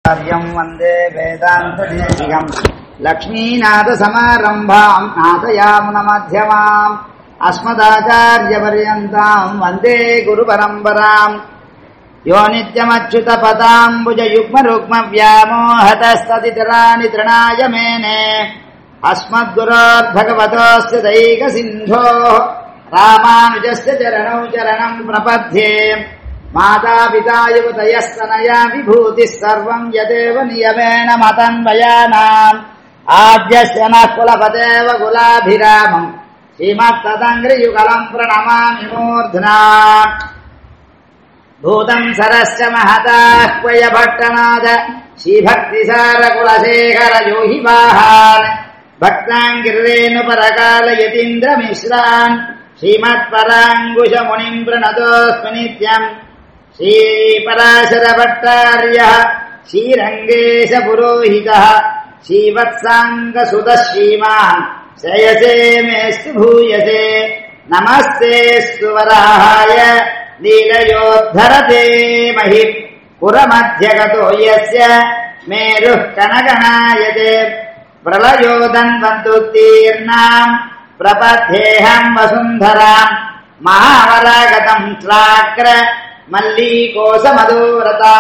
कार्यम् वन्दे वेदान्तदेशिकम् लक्ष्मीनाथसमारम्भाम् नाथयामुनमध्यमाम् अस्मदाचार्यपर्यन्ताम् वन्दे गुरुपरम्पराम् यो नित्यमच्युतपदाम्बुजयुग्मरुग्मव्यामोहतस्तदितराणि तृणाय मेने अस्मद्गुरोर्भगवतोऽस्य दैकसिन्धोः रामानुजस्य चरणौ चरणम् प्रपद्ये मातापिता युवतयस्तनया विभूतिः सर्वम् यदेव नियमेन मतन्वयानाम् आद्यस्य नः कुलपदेव कुलाभिरामम् श्रीमत्तदङ्घ्रियुगलम् प्रणमामि मूर्ध्ना भूतम् सरश्च महताः क्वयभट्टनाद श्रीभक्तिसारकुलशेखर योहिवाहान् भक्ताङ्गिरेणुपरकालयतीन्द्रमिश्रान् श्रीमत्पराङ्कुशमुनिम् प्रणतोऽस्मि नित्यम् श्रीपराशरभट्टार्यः श्रीरङ्गेशपुरोहितः श्रीवत्साङ्गसुतः श्रीमान् श्रेयसे मेस्तु भूयसे नमस्ते वराहाय लीलयोद्धरते महि पुरमध्यगतो यस्य मेरुः कनगणायते प्रलयोदन्वन्तुत्तीर्णाम् प्रपथेऽहम् वसुन्धराम् महावरागतम् श्लाक्र मल्लीकोशमधूरता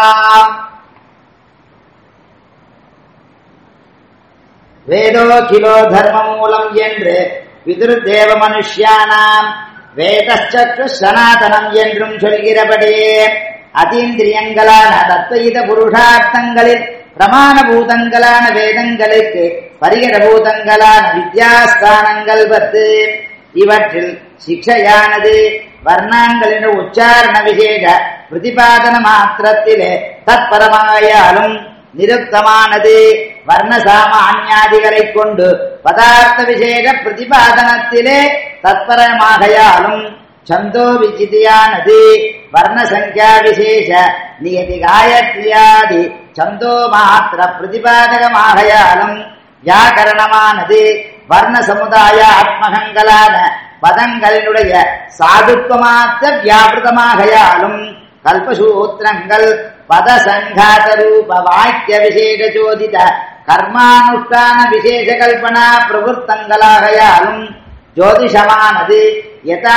வேதோகிலோ தர்மமூலம் என்று பிதிருதேவ மனுஷியானாம் வேதச்சற்று சனாதனம் என்றும் சொல்கிறபடியே அதீந்திரியங்களான தத்வயித புருஷார்த்தங்களில் பிரமாணபூதங்களான வேதங்களுக்கு பரிகரபூதங்களான வித்யாஸ்தானங்கள் பத்து இவற்றில் சிக்ஷையானது வர்ணாங்களின் உச்சாரண விசேஷ பிரதிபாதன மாத்திரத்திலே தற்பரமாயாலும் நிருப்தமானது வர்ண சாமானியாதிகளை கொண்டு பதார்த்த விசேஷ பிரதிபாதனத்திலே தத்பரமாகையாலும் சந்தோ விஜிதியானது வர்ண சங்கியா விசேஷ நியதி காயத்ரியாதி சந்தோ மாத்திர பிரதிபாதகமாகையாலும் வியாக்கரணமானது வர்ண சமுதாய ஆத்மகங்களான பதங்களினுடைய சாதுத்வமாத்த வியாபிருதமாகையாலும் கல்பசூத்திரங்கள் பத சங்காத ரூப வாக்கிய விசேஷ ஜோதித கர்மானுஷ்டான விசேஷ கல்பனா பிரவருத்தங்களாகையாலும் ஜோதிஷமானது யதா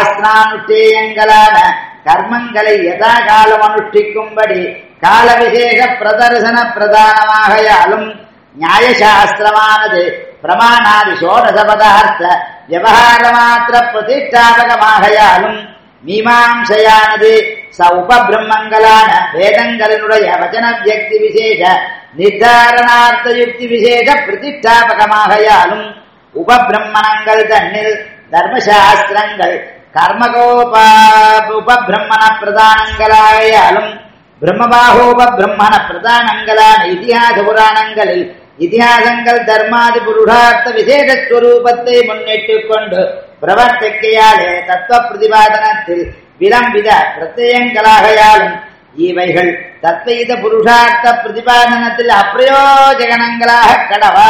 சாஸ்திரானுஷ்டேயங்களான கர்மங்களை யதா காலம் அனுஷ்டிக்கும்படி கால விசேஷ பிரதர்சன பிரதானமாகையாலும் நியாயசாஸ்திரமானது பிரமாணாதி சோடச பதார்த்த விவகார மாத்திர பிரதிஷ்டாபகமாகையாலும் மீமாம்சையானது ச உபபிரம்மங்களான வேதங்களினுடைய வச்சன வியக்தி விசேஷ நிர்தாரணார்த்த யுக்தி விசேஷ பிரதிஷ்டாபகமாகையாலும் உபபிரம்மணங்கள் தன்னில் தர்மசாஸ்திரங்கள் கர்மகோப உபபிரம்மண பிரதானங்களாயாலும் பிரம்மபாகோப பிரம்மண பிரதானங்களான இதிகாச புராணங்களில் இதிகாசங்கள் தர்மாதி புருஷார்த்த விசேஷஸ்வரூபத்தை முன்னிட்டுக் கொண்டு பிரவர்த்திக்கையாலே தத்துவ பிரதிபாதனத்தில் விளம்பித பிரத்யங்களாகையாலும் இவைகள் தத்வீத புருஷார்த்த பிரதிபாதனத்தில் அப்பிரயோஜகணங்களாக கடவா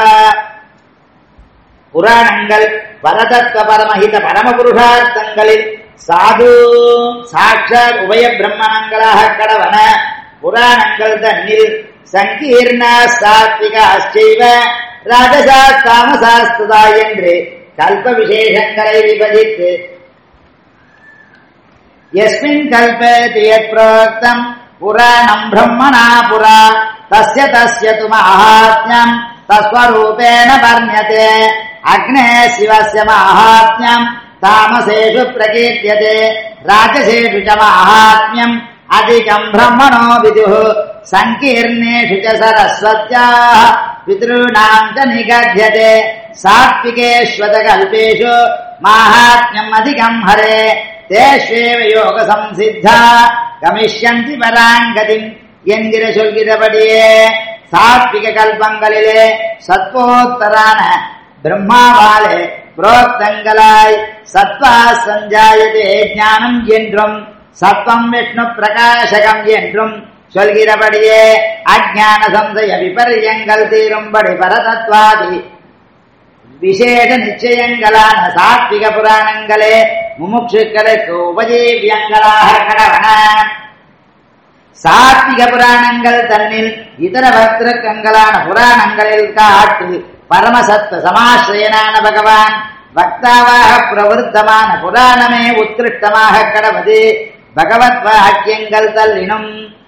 புராணங்கள் பரதத்துவ பரமஹித பரம புருஷார்த்தங்களில் சாது சாட்சாத் உபய பிரம்மணங்களாக கடவன புராணங்கள் தன்னில் சங்கீர்ண சாத்விக அச்சைவ ராஜசா தாமசாஸ்துதா என்று கல்ப விசேஷங்களை விபதித்து यस्मिन् कल्पेति यत् प्रोक्तम् पुराणम् ब्रह्मणा पुरा तस्य तस्य तु माहात्म्यम् तस्वरूपेण वर्ण्यते अग्ने शिवस्य माहात्म्यम् तामसेषु प्रकीर्त्यते राजसेषु च माहात्म्यम् अधिकम् ब्रह्मणो विदुः सङ्कीर्णेषु च सरस्वत्याः पितॄणाम् च निगध्यते सात्विकेष्वतकल्पेषु माहात्म्यम् अधिकम् हरे தேஷ்வேவ யோக சம்சித்தா கமிஷ்யந்தி பராங்கதிம் என்கிற சொல்கிறபடியே சாத்விக கல்பங்களிலே சத்வோத்தரான பிரம்மாவாலே புரோக்தங்களாய் சத்வா சஞ்சாயதே ஞானம் என்றும் சத்வம் விஷ்ணு பிரகாசகம் என்றும் சொல்கிறபடியே அஜான சம்சய விபரியங்கள் தீரும்படி பரதத்வாதி விசேஷ நிச்சயங்களான சாத்விக புராணங்களே முமுட்சுக்களுக்கு உபஜீவியங்களாக கடவன சாத்விக புராணங்கள் தன்னில் இதர பக்திருக்கங்களான புராணங்களில் காட்டு பரமசத்வ சமாசிரியனான பகவான் வக்தாவாக பிரவருத்தமான புராணமே உத்கிருஷ்டமாக கடவது பகவத் வாக்கியங்கள் தள்ளினும்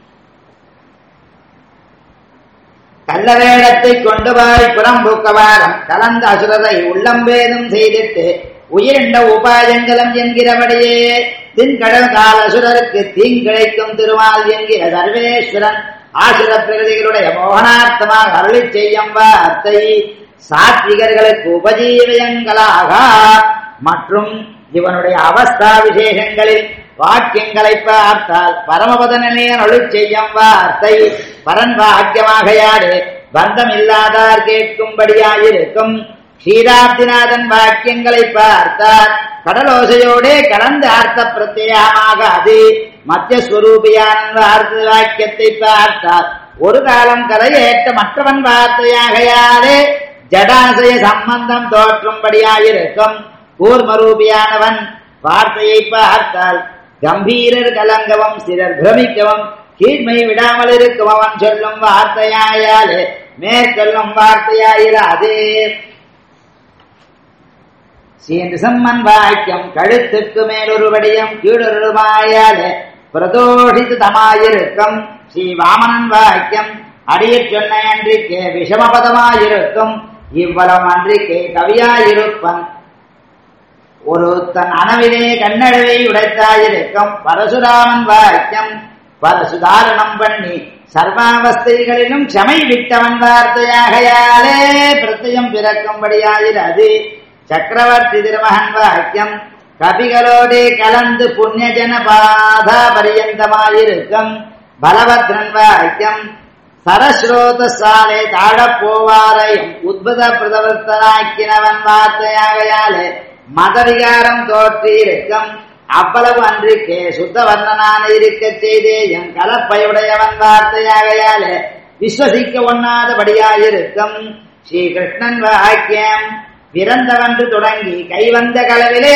கள்ளவேடத்தை கொண்டு போய் புறம்பூக்கவாரம் கலந்த அசுரரை உள்ளம் வேதம் செய்திட்டு உயிரிண்ட உபாயங்களும் என்கிறபடியே தின்கடல் கால அசுரருக்கு தீங்கிழைக்கும் திருமால் என்கிற சர்வேஸ்வரன் ஆசுர பிரகதிகளுடைய மோகனார்த்தமாக அருளி செய்யும் வார்த்தை சாத்விகர்களுக்கு உபஜீவியங்களாக மற்றும் இவனுடைய அவஸ்தா விசேஷங்களில் வாக்கியங்களை பார்த்தால் பரமபதனே அருளி செய்யும் வார்த்தை பரன் வாக்கியமாகையாடு பந்தம் இல்லாதார் கேட்கும்படியாயிருக்கும் ஸ்ரீராப்திநாதன் வாக்கியங்களை பார்த்தார் கடலோசையோடே கலந்து அர்த்த பிரத்யேகமாக அது மத்திய ஸ்வரூபியான வார்த்தை வாக்கியத்தை பார்த்தார் ஒரு காலம் கரையேற்ற மற்றவன் வார்த்தையாகையாலே ஜடாசய சம்பந்தம் தோற்றும்படியாயிருக்கும் கூர்மரூபியானவன் வார்த்தையை பார்த்தால் கம்பீரர் கலங்கவும் சிலர் பிரமிக்கவும் கீழ்மை விடாமல் இருக்கும் அவன் சொல்லும் வார்த்தையாயாலே மேற்கொள்ளும் வார்த்தையாயிராதே சீன்று சம்மன் வாக்கியம் கழுத்துக்கு மேலொரு வடியம் கீழொருமாயாலே பிரதோஷித்து தமாயிருக்கும் ஸ்ரீ வாமனன் வாக்கியம் அடியச் சொன்ன அன்றிக்கே விஷமபதமாயிருக்கும் இவ்வளவு அன்றிக்கே கவியாயிருப்பன் ஒரு தன் அணவிலே கண்ணழவை உடைத்தாயிருக்கும் பரசுராமன் வாக்கியம் பரசுதாரணம் பண்ணி சர்வாவஸ்தைகளிலும் சமை விட்டவன் வார்த்தையாகையாலே பிரத்தியம் பிறக்கும்படியாயிரது சக்கரவர்த்தி திருமகன் வாக்கியம் கபிகளோடு கலந்து புண்ணியஜன பாத பரியந்தமாயிருக்கும் பலபத்ரன் வாக்கியம் சரஸ்ரோத சாலை தாழப் போவாரையும் உத்புத பிரதவர்த்தனாக்கினவன் வார்த்தையாகையாலே மதவிகாரம் தோற்றியிருக்கும் அவ்வளவு அன்றிக்கே சுத்த வர்ணனான இருக்க செய்தே என் கலப்பையுடையவன் வார்த்தையாகையாலே விஸ்வசிக்க ஒண்ணாதபடியாயிருக்கும் ஸ்ரீ கிருஷ்ணன் வாக்கியம் பிறந்தவன்று தொடங்கி கைவந்த களவிலே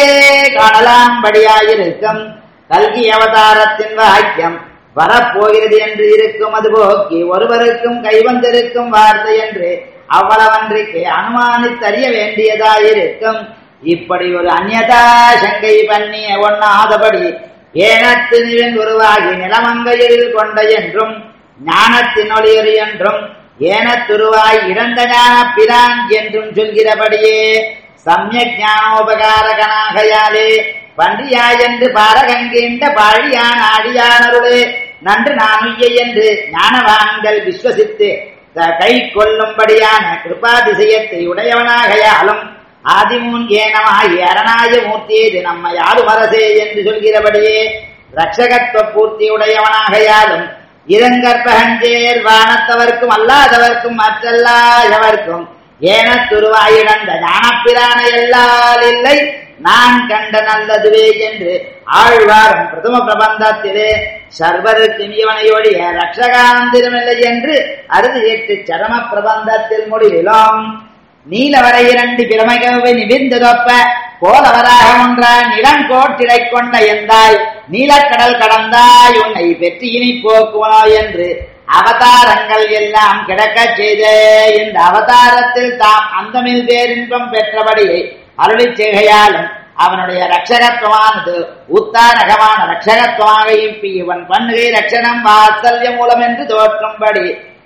காணலாம்படியாயிருக்கும் கல்கி அவதாரத்தின் வாக்கியம் வரப்போகிறது என்று இருக்கும் அது போக்கி ஒருவருக்கும் கைவந்திருக்கும் வார்த்தை என்று அவ்வளவன்றிக்கு அனுமானித்தறிய வேண்டியதாயிருக்கும் இப்படி ஒரு அந்நதா சங்கை பண்ணிய ஒண்ணாதபடி ஏனத்தினின் உருவாகி நிலமங்கையில் கொண்ட என்றும் ஞானத்தின் ஒளியொலி என்றும் ஏனத்துருவாய் இறந்த ஞான பிரான் என்றும் சொல்கிறபடியே சமயக் ஞானோபகாரகனாகையாலே பன்றியாய் என்று பாரகங்கின்ற பாழியான் ஆடியானருளே நன்று நானுய்ய என்று ஞானவான்கள் விஸ்வசித்து கை கொள்ளும்படியான கிருபாதிசயத்தை உடையவனாகையாலும் ஆதிமூன் ஏனமாகி அரணாய மூர்த்தியது நம்மை ஆளுமரசே என்று சொல்கிறபடியே ரட்சகத்துவ பூர்த்தி உடையவனாகையாலும் இரங்கற்பகஞ்சேர் வானத்தவர்க்கும் அல்லாதவர்க்கும் மற்றல்லாதவர்க்கும் ஏன துருவாயிழந்த ஞானப்பிரான எல்லால் இல்லை நான் கண்ட நல்லதுவே என்று ஆழ்வாரும் பிரதம பிரபந்தத்திலே சர்வருக்கு இவனை ஒழிய ரட்சகானந்திரமில்லை என்று அறுதி எட்டு சரம பிரபந்தத்தில் முடிவிலும் நீலவரை இரண்டு பிரமைகவை நிமிர்ந்ததொப்ப போலவராக ஒன்றான் இளங்கோட்டிடை கொண்ட எந்தாய் நீலக்கடல் கடந்தாய் உன்னை வெற்றியினி போக்குவனோ என்று அவதாரங்கள் எல்லாம் கிடக்கச் செய்த இந்த அவதாரத்தில் தாம் அந்தமில் பேரின்பம் பெற்றபடியை அருளி செய்கையாலும் அவனுடைய ரட்சகத்துவமானது உத்தாரகமான ரட்சகத்துவமாக இப்பி இவன் பண்ணுகை ரட்சணம் வாத்சல்ய மூலம் என்று தோற்றும்படி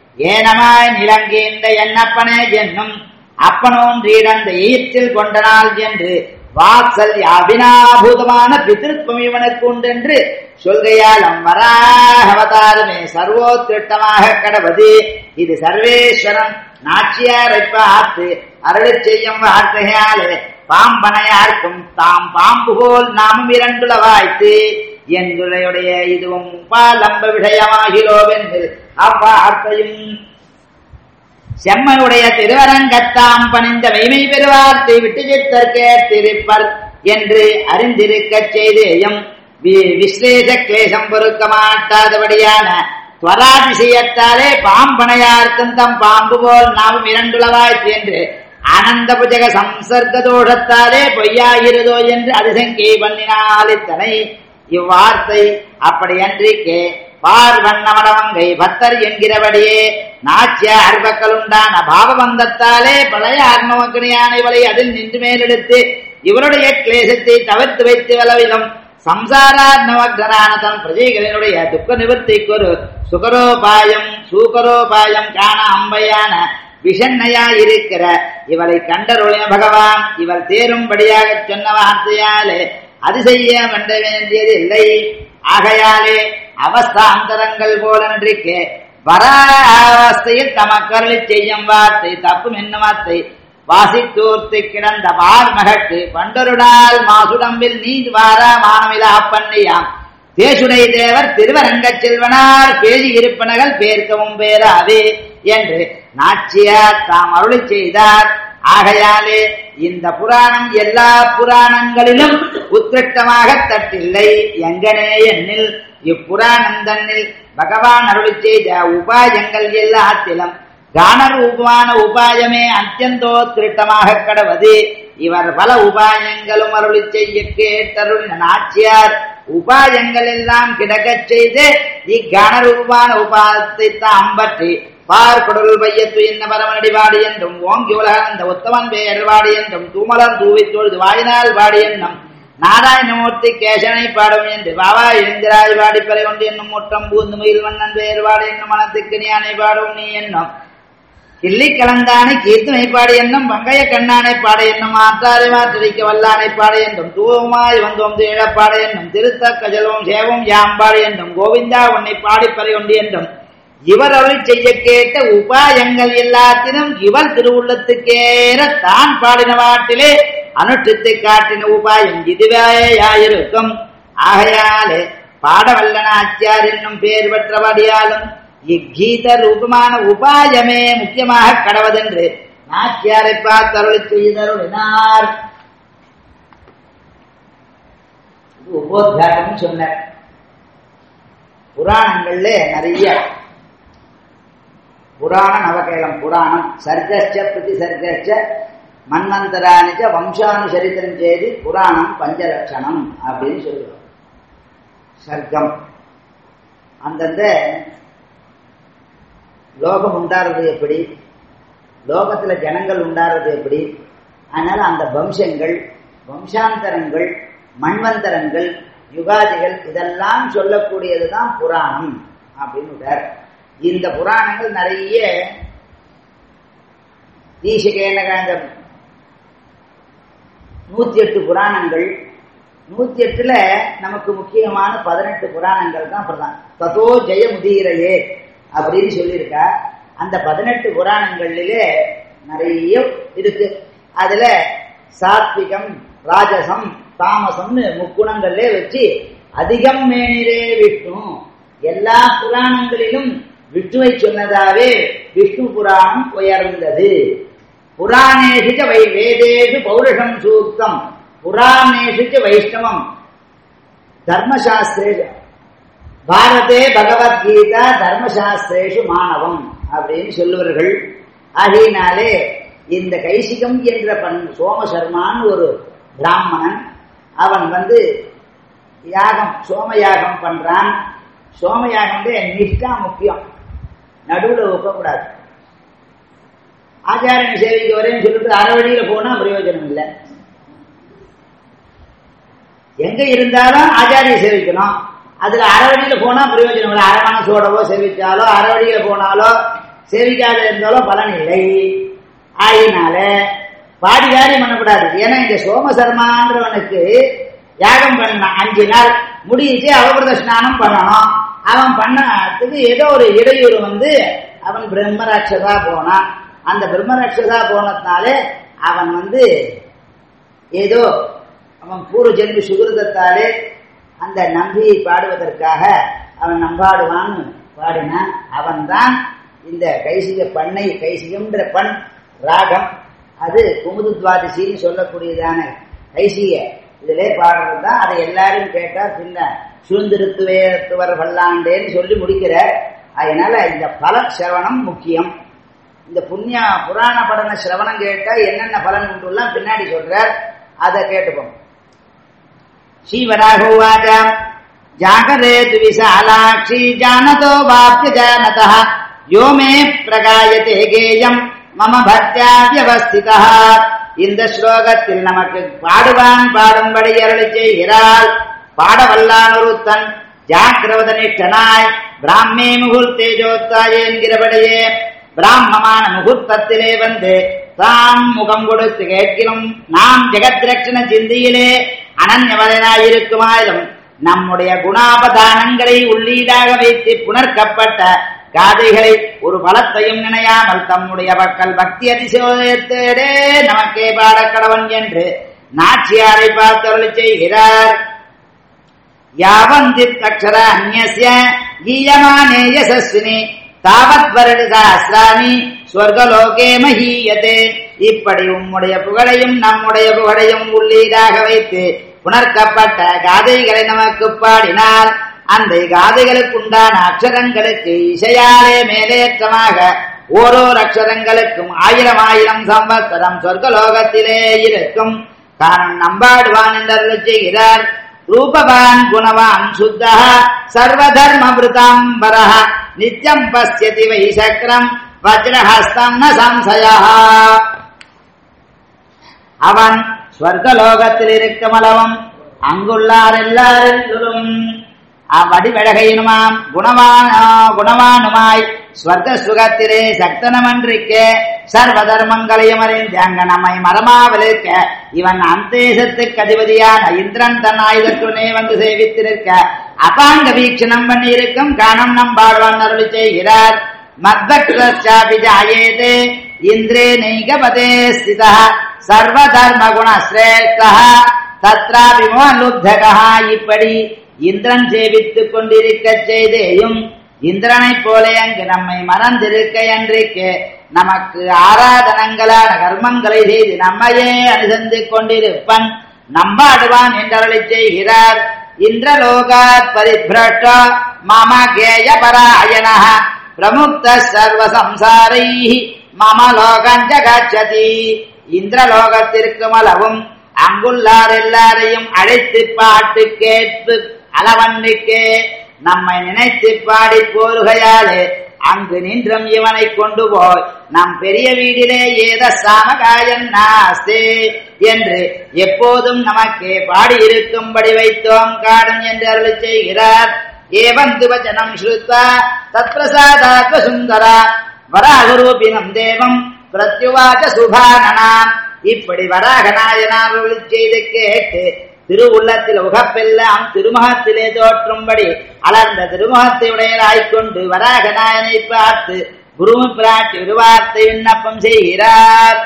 ஏனமாய் நிலங்கின்ற என்னப்பனே என்னும் அப்பனோன்றீடந்த ஈற்றில் கொண்டனால் என்று வாத்சல் அபினாபூதமான பிதிருப்பம் இவனுக்கு உண்டென்று சொல்கையாலும் வராக அவதாரமே சர்வோத்திட்டமாக கடவது இது சர்வேஸ்வரன் நாச்சியாரை பார்த்து அருள் செய்யும் வார்த்தையாலே பாம்பனையார்க்கும் தாம் பாம்பு போல் நாமும் இரண்டுல வாய்த்து என்றுடைய இதுவும் உபாலம்ப விஷயமாகிறோவென்று அவ்வார்த்தையும் செம்மையுடைய திருவரங்கத்தாம் பணிந்த மெய்மை பெறுவார்த்தை விட்டு சித்தற்கே திருப்பர் என்று அறிந்திருக்கச் செய்தேயும் விஸ்லேஷ கிளேசம் பொறுக்க மாட்டாதபடியான துவராதிசயத்தாலே பாம்பனையார்க்கும் தம் பாம்பு போல் நாமும் இரண்டுளவாய்த்து என்று அனந்த புஜக சம்சர்க்க தோஷத்தாலே பொய்யாகிறதோ என்று அதிசங்கை பண்ணினால் இத்தனை இவ்வார்த்தை அப்படி அன்றிக்கே பார் வண்ணமடவங்கை பக்தர் என்கிறபடியே நாச்சிய அற்பக்களுண்டான பாவபந்தத்தாலே பழைய ஆத்மவக்கணியான இவளை அதில் நின்று மேலெடுத்து இவருடைய கிளேசத்தை தவிர்த்து வைத்து வளவிலும் சம்சாராத்மவக்தரான தன் பிரஜைகளினுடைய துக்க நிவர்த்திக்கு ஒரு சுகரோபாயம் சூகரோபாயம் காண அம்பையான விஷண்ணையா இருக்கிற இவளை கண்டருளின பகவான் இவர் தேரும்படியாக சொன்ன வார்த்தையாலே அது செய்ய வேண்ட வேண்டியது இல்லை ஆகையாலே அவஸ்தாந்தரங்கள் போல நன்றிக்கு வர அவஸ்தையில் தமக்கருளி செய்யும் வார்த்தை தப்பும் என்ன வார்த்தை வாசித்தூர்த்து கிடந்த வார்மகட்டு பண்டொருடால் மாசுடம்பில் நீர் வார மானமிலா அப்பண்ணியாம் தேசுடை தேவர் திருவரங்கச் செல்வனார் பேசி இருப்பனகள் பேர்க்கவும் பேராது என்று நாச்சியார் தாம் அருளி செய்தார் ஆகையாலே இந்த புராணம் எல்லா புராணங்களிலும் உத்கிருஷ்டமாக தட்டில்லை எங்கனே என்னில் இப்புராணம் தன்னில் பகவான் அருளி செய்த உபாயங்கள் எல்லாத்திலும் கானரூபமான உபாயமே அத்தியந்தோத்கிருஷ்டமாக கடவது இவர் பல உபாயங்களும் அருளி செய்ய கேட்டருளின நாச்சியார் உபாயங்கள் எல்லாம் கிடக்கச் செய்து இக்கணரூபான உபாயத்தை தாம் பற்றி பார்க்கொடல் வையத்து என்ன பரமனடி பாடி என்றும் ஓங்கி உலகம் இந்த உத்தமன் பெயர் பாடி என்றும் தூமலர் தூவி தொழுது வாயினால் பாடி என்னும் நாராயணமூர்த்தி கேசனை பாடும் என்று பாபா எழுந்திராய் பாடிப்பறை கொண்டு என்னும் முற்றம் பூந்து மயில் வண்ணன் பெயர் பாடு என்னும் மனத்துக்கு ஞானை பாடும் நீ என்னும் கிள்ளி கலந்தானை கீர்த்தனை பாடு என்னும் பங்கைய கண்ணானை பாட என்னும் ஆத்தாரை மாற்றடிக்க வல்லானை பாட என்றும் தூவமாய் வந்தோம் இழப்பாட என்னும் திருத்த கஜலவும் சேவம் யாம்பாடு என்றும் கோவிந்தா உன்னை பாடிப்பறை கொண்டு என்றும் இவர் அருள் செய்ய கேட்ட உபாயங்கள் எல்லாத்திலும் இவர் திருவுள்ளத்துக்கேற தான் பாடின வாட்டிலே அனுஷ்டித்து காட்டின உபாயம் இதுவேயாயிருக்கும் ஆகையாலே பாடவல்ல நாச்சியார் என்னும் பேர் பெற்றபடியாலும் இக்கீத ரூபமான உபாயமே முக்கியமாக கடவதென்று நாச்சியாரை பார்த்து அருள் செய்தருளினார் உபோத்காரம் சொன்னார் புராணங்கள்ல நிறைய புராண நவகேலம் புராணம் சர்க்கச்ச பிரதி சர்க்கச்ச மன்வந்தராணிச்ச வம்சானுசரிதம் செய்தி புராணம் பஞ்சலட்சணம் அப்படின்னு சொல்லுவோம் சர்க்கம் அந்தந்த லோகம் உண்டாறது எப்படி லோகத்துல ஜனங்கள் உண்டாறது எப்படி அதனால அந்த வம்சங்கள் வம்சாந்தரங்கள் மண்வந்தரங்கள் யுகாதிகள் இதெல்லாம் சொல்லக்கூடியதுதான் புராணம் அப்படின்னு இந்த புராணங்கள் நிறைய தீசிகேனகாந்த நூத்தி எட்டு புராணங்கள் நூத்தி எட்டுல நமக்கு முக்கியமான பதினெட்டு புராணங்கள் தான் பிரதான் ததோ ஜெய முதீரையே அப்படின்னு சொல்லியிருக்கா அந்த பதினெட்டு புராணங்களிலே நிறைய இருக்கு அதுல சாத்விகம் ராஜசம் தாமசம்னு முக்குணங்கள்லே வச்சு அதிகம் மேனிலே விஷ்ணு எல்லா புராணங்களிலும் விஷ்ணுவை சொன்னதாவே விஷ்ணு புராணம் உயர்ந்தது புராணேஷு வை வேதேஷு பௌருஷம் சூக்தம் புராணேஷு வைஷ்ணவம் தர்மசாஸ்திரேஷு பாரதே பகவத்கீதா தர்மசாஸ்திரேஷு மாணவம் அப்படின்னு சொல்லுவார்கள் ஆகையினாலே இந்த கைசிகம் என்ற பண் சோமசர்மான்னு ஒரு பிராமணன் அவன் வந்து யாகம் சோமயாகம் பண்றான் சோமயாகம் நிஷ்டா முக்கியம் நடுவுல வைக்கக்கூடாது ஆச்சாரியனை சேவைக்கு வரேன்னு சொல்லிட்டு அரை வழியில போனா பிரயோஜனம் இல்லை எங்க இருந்தாலும் ஆச்சாரிய சேவிக்கணும் அதுல அரை வழியில போனா பிரயோஜனம் இல்லை அரை மனசோடவோ சேவிச்சாலோ அரை வழியில போனாலோ சேவிக்காத இருந்தாலோ பலன் இல்லை ஆயினால பாடிகாரி பண்ணக்கூடாது ஏன்னா இந்த சோமசர்மான்றவனுக்கு யாகம் பண்ண அஞ்சு நாள் முடிச்சு அவபிரத ஸ்நானம் பண்ணணும் அவன் பண்ணதுக்கு ஏதோ ஒரு இடையூறு வந்து அவன் பிரம்மராட்சதா போனான் அந்த பிரம்மராட்சதா போனதுனாலே அவன் வந்து ஏதோ அவன் பூர்வ ஜென்மி சுகிருதத்தாலே அந்த நம்பியை பாடுவதற்காக அவன் நம்பாடுவான்னு பாடினான் அவன் தான் இந்த கைசிக பண்ணை கைசிகம்ன்ற பண் ராகம் அது குமுது துவாதிசின்னு சொல்லக்கூடியதான கைசிக இதிலே பாடுறது தான் அதை எல்லாரும் கேட்டா பின்ன சூழ்ந்திருத்துவேத்துவர் பல்லாண்டேன்னு சொல்லி முடிக்கிற அதனால இந்த பல சிரவணம் முக்கியம் இந்த புண்ணிய புராண படன சிரவணம் கேட்டா என்னென்ன பலன் உண்டுலாம் பின்னாடி சொல்றார் அதை கேட்டுப்போம் ஸ்ரீவராகோவாச்ச जागरेतु विशालाक्षी जानतो वाप्य जानतः यो मे பிரகாயதே கேயம் மம பக்தியா வியவஸ்திதா இந்த ஸ்லோகத்தில் நமக்கு பாடுவான் பாடும்படி அருளி செய்கிறாள் பாடவல்லான் ஒருத்தன் ஜாக்கிரவத நிஷ்டனாய் பிராமே முகூர்த்தே ஜோத்தாய் என்கிறபடியே பிராமமான முகூர்த்தத்திலே வந்து தாம் முகம் கொடுத்து கேட்கிறோம் நாம் ஜெகத்ரட்சண சிந்தியிலே அனன்யவரனாயிருக்குமாயிலும் நம்முடைய குணாபதானங்களை உள்ளீடாக வைத்து புணர்க்கப்பட்ட காதைகளை ஒரு பலத்தையும் நினையாமல் தம்முடைய மக்கள் பக்தி அதிசயோதயத்தேடே நமக்கே பாடக்கடவன் என்று நாச்சியாரை பார்த்தவர்கள் செய்கிறார் யாவந்தித்தக்ஷர அந்நிய கீயமானே யசஸ்வினி தாவத் வருட சாஸ்திராணி ஸ்வர்கலோகே மஹீயதே இப்படி உம்முடைய புகழையும் நம்முடைய புகழையும் உள்ளீடாக வைத்து புணர்க்கப்பட்ட காதைகளை நமக்கு பாடினால் அந்த காதைகளுக்குண்டான அக்ஷரங்களுக்கு இசையாலே மேலேற்றமாக ஓரோர் அக்ஷரங்களுக்கும் ஆயிரம் ஆயிரம் சம்பத்சரம் சொர்க்கலோகத்திலே இருக்கும் காரணம் நம்பாடுவான் என்று செய்கிறார் ரூபவான் குணவான் சுத்தா சர்வதர்ம விருதாம்பர நித்யம் பசியதி வை சக்கரம் வஜ்ரஹஸ்தம் ந சம்சயா அவன் ஸ்வர்கலோகத்தில் இருக்கும் அளவும் அங்குள்ளார் எல்லாரும் அவ்வடிவழகையினுமாம் குணவான் குணவானுமாய் ஸ்வர்க சுகத்திலே சக்தனமன்றிக்க சர்வ தர்மங்களையும் அறிந்து அங்க நம்மை மரமாவலிருக்க இவன் அந்தேசத்துக்கு அதிபதியான இந்திரன் தன் ஆயுதத்துடனே வந்து சேவித்து நிற்க அபாங்க வீக்ஷணம் பண்ணி இருக்கும் காணம் நம் பாழ்வான் அருளி செய்கிறார் மத்பக்தாபி ஜாயேதே இந்திரே நைகபதே ஸ்திதா சர்வ தர்ம குண சிரேஷ்டா தத்ராபி லுப்தகா இப்படி இந்திரன் சேவித்துக் கொண்டிருக்க செய்தேயும் இந்திரனைப் போல அங்கு நம்மை மறந்திருக்க என்றைக்கு நமக்கு ஆராதனங்களான கர்மங்களை செய்து நம்மையே அனுசந்து கொண்டிருப்பன் நம்பாடுவான் என்றவளை செய்கிறார் இந்திரலோகாத் பரிபிரஷ்ட மம கேய பராயண பிரமுக்த சர்வ சம்சாரை மம லோகஞ்ச காட்சதி இந்திரலோகத்திற்கும் அளவும் அங்குள்ளார் எல்லாரையும் அழைத்து பாட்டு கேட்டு அளவன்னுக்கு நம்மை நினைத்து பாடி போருகையாலே அங்கு நின்றும் இவனை கொண்டு போய் நம் பெரிய வீடிலே ஏத சாமகாயன் நாஸ்தே என்று எப்போதும் நமக்கு பாடியிருக்கும்படி வைத்தோம் காடும் என்று அருள் செய்கிறார் ஏவந்து வச்சனம் ஸ்ருத்வா தத்பிரசாதாத்வ சுந்தரா வராகுரூபினம் தேவம் பிரத்யுவாச்ச சுபானனாம் இப்படி வராக நாயனார் செய்து கேட்டு திருவுள்ளத்தில் உகப்பெல்லாம் திருமுகத்திலே தோற்றும்படி அலர்ந்த திருமுகத்தை உடையராய்க்கொண்டு வராக நாயனை பார்த்து குருமு பிராட்டி விருவார்த்தை விண்ணப்பம் செய்கிறார்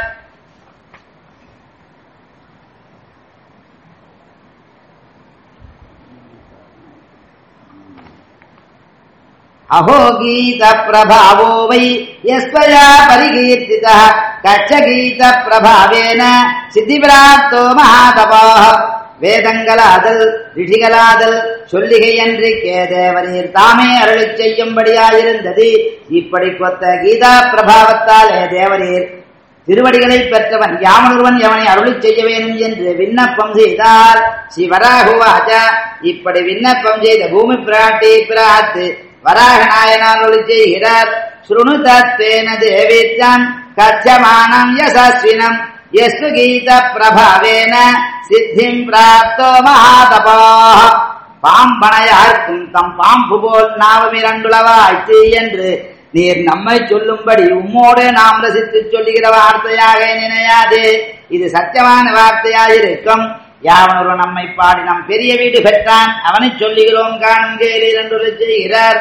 अहो गीतप्रभावो वै यस्त्वया परिकीर्तितः கச்சகீதப்பிரபாவேன சித்திபிராப்தோ மகாதபாः வேதங்களாதல் ரிஷிகளாதல் சொல்லிகை என்று கேதேவரீர் தாமே அருளிச் செய்யும்படியாயிருந்தது இப்படி கொத்த கீதா பிரபாவத்தாலே தேவரீர் திருவடிகளை பெற்றவன் யாமொருவன் எவனை அருளிச் செய்ய வேணும் என்று விண்ணப்பம் செய்தார் சிவராகுவாச்ச இப்படி விண்ணப்பம் செய்த பூமி பிராட்டி பிராத்து வராக நாயனார் அருளி செய்கிறார் சுருணு தத்வேன தேவேத்யான் கச்சமானம் யசஸ்வினம் எஸ்து கீத பிரபாவேன சித்திம் பிராப்தோ மகாதபா பாம்பனையார்க்கும் தம் பாம்பு போல் நாவும் இரண்டுளவாய்த்து என்று நீர் நம்மை சொல்லும்படி உம்மோடு நாம் ரசித்து சொல்லுகிற வார்த்தையாக நினையாது இது சத்தியமான வார்த்தையாயிருக்கும் யாவனொரு நம்மை பாடி நம் பெரிய வீடு பெற்றான் அவனை சொல்லுகிறோம் காணும் கேளீர் என்று செய்கிறார்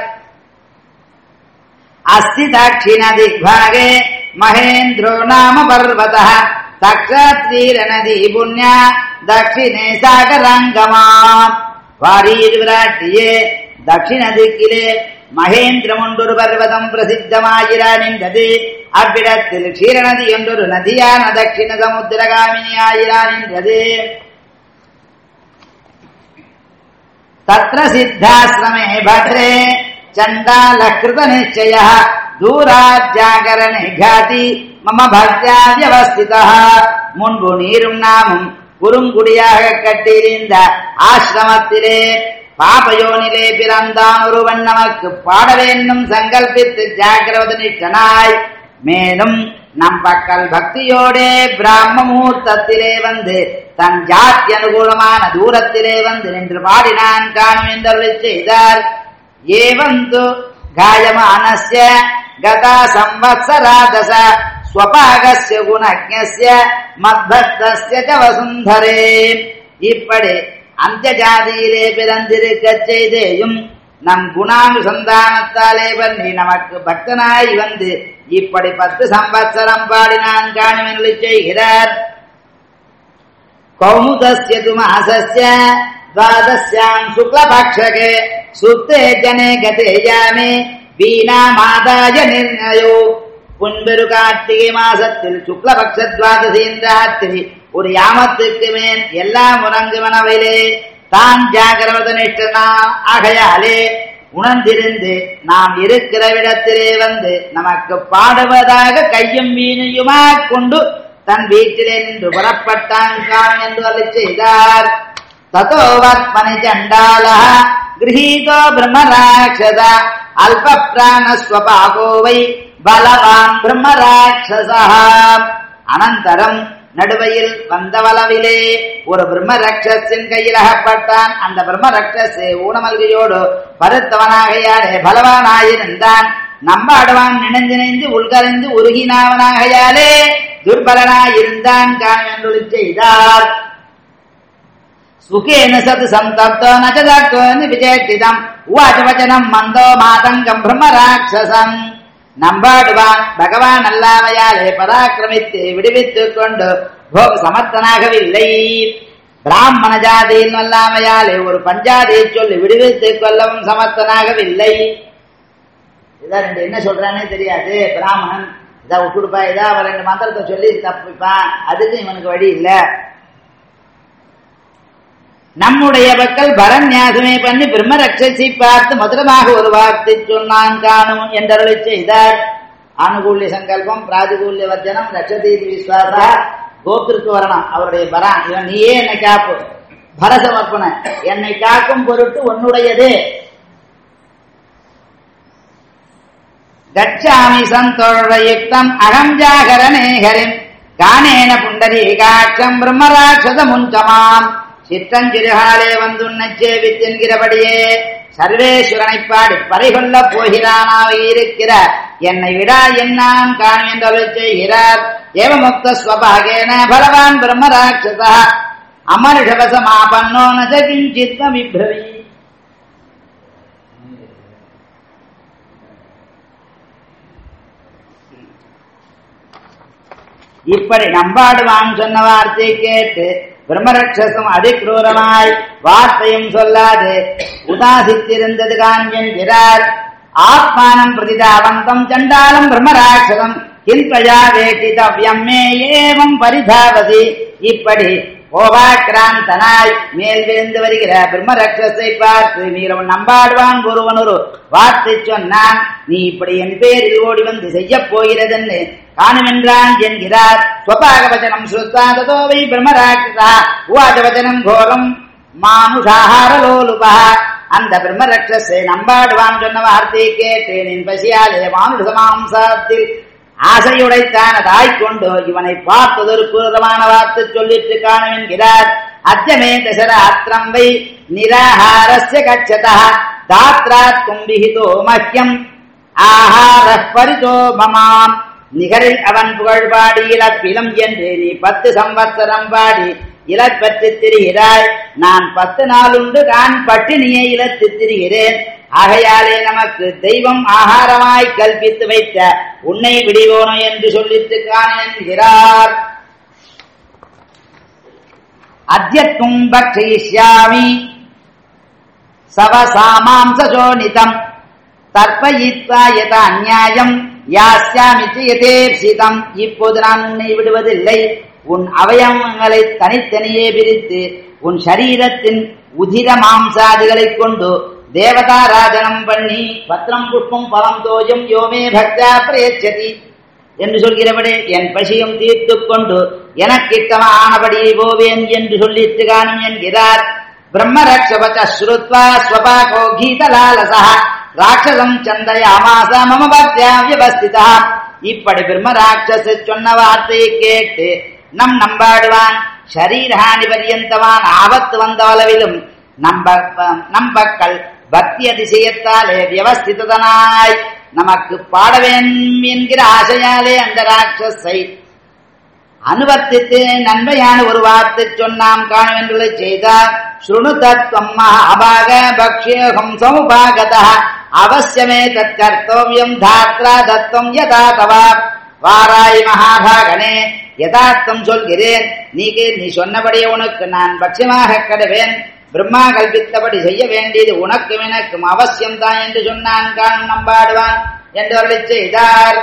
अस्ति दक्षिणदिग्भागे महेन्द्रो नाम पर्वतः तक्षात्रीरनदी पुण्या दक्षिणे सागराङ्गमा வாரீர் விராட்டியே தட்சிண திக்கிலே மகேந்திரம் ஒன்றொரு பர்வதம் பிரசித்தமாயிரானின்றது அவ்விடத்தில் க்ஷீரநதி என்றொரு நதியான தட்சிண சமுத்திரகாமினியாயிரானின்றது தத்ர சித்தாசிரமே பத்ரே चण्डालकृत निश्चयः दूराज्जागरणे घाति மம பக்தியா வியவஸ்திதா முன்பு நீரும் நாமும் குறுங்குடியாக கட்டியிருந்த ஆசிரமத்திலே பாபயோனிலே பிறந்தான் ஒருவன் நமக்கு பாட வேண்டும் சங்கல்பித்து ஜாகிரவத நிஷ்டனாய் மேலும் நம் பக்கல் பக்தியோடே பிராம முகூர்த்தத்திலே வந்து தன் ஜாத்தி அனுகூலமான தூரத்திலே வந்து நின்று பாடினான் காணும் என்று செய்தார் ஏவந்து காயமானஸ்ய கதா சம்வத்சரா தச ஸ்வபாகஸ்ய குணஜ்ஞஸ்ய மத்பக்தஸ்ய ச வசுந்தரே இப்படி அந்த ஜாதியிலே பிறந்திருக்கச் செய்தேயும் நம் குணானுசந்தானத்தாலே பண்ணி நமக்கு பக்தனாய் வந்து இப்படி பத்து சம்பத்சரம் பாடினான் காணுமென்று செய்கிறார் கௌமுதஸ்ய து மாசஸ்ய द्वादश्याम् शुक्लपक्षके सुप्ते जने गते यामे வீணாமாதாய நிர்ணயோ புன்பெரு கார்த்திகை மாசத்தில் சுக்லபக்ஷ துவாதசியின் ராத்திரி ஒரு யாமத்துக்கு மேல் எல்லாம் உறங்குவனவிலே தான் ஜாகிரத நிஷ்டனா ஆகையாலே உணர்ந்திருந்து நாம் இருக்கிற இடத்திலே வந்து நமக்கு பாடுவதாக கையும் மீனையுமா கொண்டு தன் வீட்டிலே நின்று புறப்பட்டான் காணும் என்று அருளி செய்தார் ததோ வத்மனி சண்டால கிரகீதோ பிரம்மராட்சத அல்ப பிராணஸ்வபாகோ வை பலவான் பிரம்மராட்சசா அனந்தரம் நடுவையில் வந்தவளவிலே ஒரு பிரம்ம ரக்ஷசின் கையில் அகப்பட்டான் அந்த பிரம்ம ரக்ஷசு ஊனமல்கையோடு பருத்தவனாகையாலே பலவானாயிருந்தான் நம்பாடுவான் நினைந்து நினைந்து உள்கரைந்து உருகினாவனாகையாலே துர்பலனாயிருந்தான் காண் என்று செய்தார் சுகேன சது சந்தப்தோ நச்சதோ விஜயத்திதம் உவாச்ச வச்சனம் மந்தோ மாதங்கம் பிரம்மராட்சசம் நம்பாடுவான் பகவான் அல்லாமையாலே பராக்கிரமித்து விடுவித்துக் கொண்டு போக சமர்த்தனாகவில்லை பிராமண ஜாதியில் அல்லாமையாலே ஒரு பஞ்சாதியை சொல்லி விடுவித்துக் கொள்ளவும் சமர்த்தனாகவில்லை இதான் ரெண்டு என்ன சொல்றானே தெரியாது பிராமணன் இதை விட்டுடுப்பா இதா அவன் ரெண்டு மந்திரத்தை சொல்லி தப்பிப்பான் அதுக்கு இவனுக்கு வழி இல்லை நம்முடைய மக்கள் பரநியாசமே பண்ணி பிரம்ம ரட்சசி பார்த்து மதுரமாக ஒரு வார்த்தை சொன்னான் காணும் என்றருளை செய்தார் ஆனுகூல்ய சங்கல்பம் பிராதிகூல்ய வச்சனம் ரட்சதீதி விஸ்வாசா கோத்திற்கு வரணும் அவருடைய பரான் இவன் நீயே என்னை காப்பு பரசமர்ப்பண என்னை காக்கும் பொருட்டு உன்னுடையது கச்சாமி சந்தோஷயுக்தம் அகம் ஜாகரநேகரின் கானேன புண்டரீகாட்சம் பிரம்மராட்சத முஞ்சமாம் சிற்றஞ்சிறுகாலே வந்துன்னை சேவித்தென்கிறபடியே சர்வேஸ்வரனை பாடி பறைகொள்ள போகிறானாக இருக்கிற என்னை விடா என்னான் காண் என்று செய்கிறார் ஏவமுக்த ஸ்வபாகேன பலவான் பிரம்மராட்சசா அமர்ஷவசமாபன்னோ ந கிஞ்சித் விப்ரவி இப்படி நம்பாடுவான் சொன்ன வார்த்தை கேட்டு பிரம்மரட்சசம் அதிக்ரூரமாய் வார்த்தையும் சொல்லாது உதாசித்திருந்தது கான் என்கிறார் ஆத்மானம் பிரதிதாவந்தம் சண்டாலம் பிரம்மராட்சதம் கிந்தயா வேட்டிதவ்யம் மே ஏவம் பரிதாபதி இப்படி கோபாக்கிராந்தனாய் மேல் விழுந்து வருகிற பிரம்மரட்சத்தை பார்த்து நீரவன் நம்பாடுவான் ஒருவன் ஒரு வார்த்தை சொன்னான் நீ இப்படி என் பேரில் ஓடி வந்து செய்ய போகிறதென்னு காணுமென்றான் என்கிறார் ஸ்வபாக வச்சனம் ஸ்ருத்தா ததோ வை பிரம்மராட்சசா உவாஜ வச்சனம் கோரம் மானுஷாஹாரலோலுபா அந்த பிரம்மரட்சஸை நம்பாடுவான் சொன்ன வார்த்தையை கேட்டேன் என் பசியாலே மானுஷ மாம்சத்தில் ஆசையுடைத்தான தாய் கொண்டு இவனை பார்ப்பதற்கு விதமான வார்த்தை சொல்லிட்டு காணும் என்கிறார் அத்தியமே தசராத்திரம் வை நிராகாரஸ்ய கச்சதா தாத்ராத் கும்பிகிதோ மஹ்யம் ஆஹார பரிதோ மமாம் நிகரில் அவன் புகழ் பாடி இழப்பிலும் என்று நீ பத்து சம்பத்சரம் பாடி இழப்பற்று திரிகிறாய் நான் பத்து நாளுண்டு நான் பட்டினியை இழத்து திரிகிறேன் ஆகையாலே நமக்கு தெய்வம் ஆகாரமாய் கல்பித்து வைத்த உன்னை விடுவோனோ என்று சொல்லித்து காண என்கிறார் அத்தியத்தும் பக்ஷயிஷ்யாமி சவசாமாம்சோனிதம் தர்ப்பயித்வா யத அந்நியாயம் யாஸ்யாமிச்சு யதேப்சிதம் இப்போது நான் உன்னை விடுவதில்லை உன் அவயவங்களை தனித்தனியே பிரித்து உன் சரீரத்தின் உதிர மாம்சாதிகளைக் கொண்டு தேவதாராஜனம் பண்ணி பத்திரம் புஷ்பம் பழம் தோஜம் யோமே பக்தா பிரயச்சதி என்று சொல்கிறபடி என் பசியும் தீர்த்து கொண்டு எனக்கிட்டமானபடி போவேன் என்று சொல்லிட்டு காணும் என்கிறார் பிரம்மரக்ஷவச்ச ஸ்ருத்வா ஸ்வபாகோ கீதலாலசா ராட்சசம் சந்தயாமாச மம பக்தியா வியவஸ்திதா இப்படி பிரம்ம ராட்சச சொன்ன வார்த்தையை கேட்டு நம் நம்பாடுவான் ஷரீரஹானி பரியந்தமான ஆபத்து வந்த அளவிலும் நம்ப நம்பக்கள் பக்தி அதிசயத்தாலே வியவஸ்திதனாய் நமக்கு பாட வேண்டும் என்கிற ஆசையாலே அந்த ராட்சஸை அனுவர்த்தித்து நன்மையான ஒரு வார்த்தை சொன்னாம் காணுவென்றுகளை செய்தார் ஸ்ருணு தத்துவம் மகாபாக பக்ஷேகம் சமுபாகதா அவசியமே தத் கர்த்தவியம் தாத்ரா தத்துவம் யதா தவா வாராய் மகாபாகனே யதார்த்தம் சொல்கிறேன் நீ நீ சொன்னபடியே உனக்கு நான் பட்சமாக கடுவேன் பிரம்மா கல்பித்தபடி செய்ய வேண்டியது உனக்கும் எனக்கும் அவசியம்தான் என்று சொன்னான் காணும் நம்பாடுவான் என்று அவர்களை செய்தார்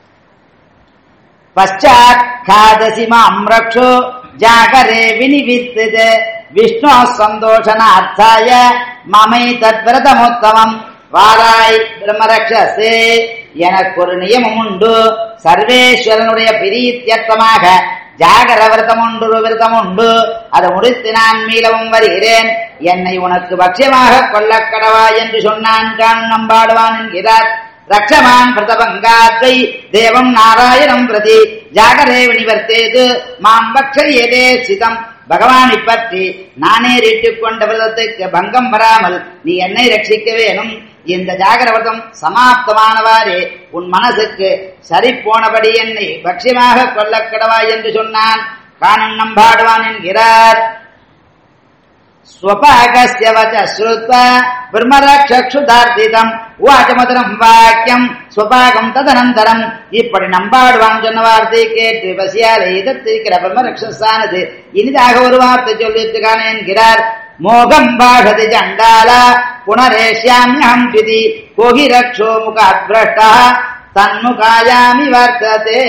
பశ్చాத் காதசி மாம் ரக்ஷோ ஜாகரே வினிவித்தத விஷ்ணு சந்தோஷனார்த்தாய மமை தத்விரதமுத்தமம் வாராய் பிரம்மரக்ஷசே எனக்கு ஒரு நியமம் உண்டு சர்வேஸ்வரனுடைய பிரீத்தியர்த்தமாக ஜாகர விரதம் உண்டு விரதம் உண்டு அதை முடித்து நான் மீளவும் வருகிறேன் என்னை உனக்கு பட்சியமாக கொள்ளக் கடவா என்று சொன்னான் கான் நம்பாடுவான் என்கிறார் ரக்ஷமான் பிரதபங்காத்தை தேவம் நாராயணம் பிரதி ஜாகரே வினிவர்த்தேது மாம் பக்ஷயேதே சிதம் பகவானை பற்றி நானே ரீட்டுக் கொண்ட விரதத்துக்கு பங்கம் வராமல் நீ என்னை ரட்சிக்க வேணும் இந்த ஜாகர விரதம் சமாப்தமானவாறே உன் மனசுக்கு சரி போனபடி என்னை பட்சியமாக கொல்லக் கடவாய் என்று சொன்னான் காணும் நம்பாடுவான் என்கிறார் स्वपाकस्य वच श्रुत्वा பிரம்மரக்ஷுதார்த்திதம் உவாச்ச மதுரம் வாக்கியம் ஸ்வபாகம் ததனந்தரம் இப்படி நம்பாடுவான் சொன்ன வார்த்தை கேட்டு பசியாலே எதிர்த்திருக்கிற பிரம்மரக்ஷானது இனிதாக ஒரு வார்த்தை சொல்லிட்டுக்கான என்கிறார் மோகம் பாஷதி சண்டாலா புனரேஷ்யாமியம் விதி கோகி ரக்ஷோ முகாத்பிரஷ்டா தன்முகாயாமி வர்த்ததே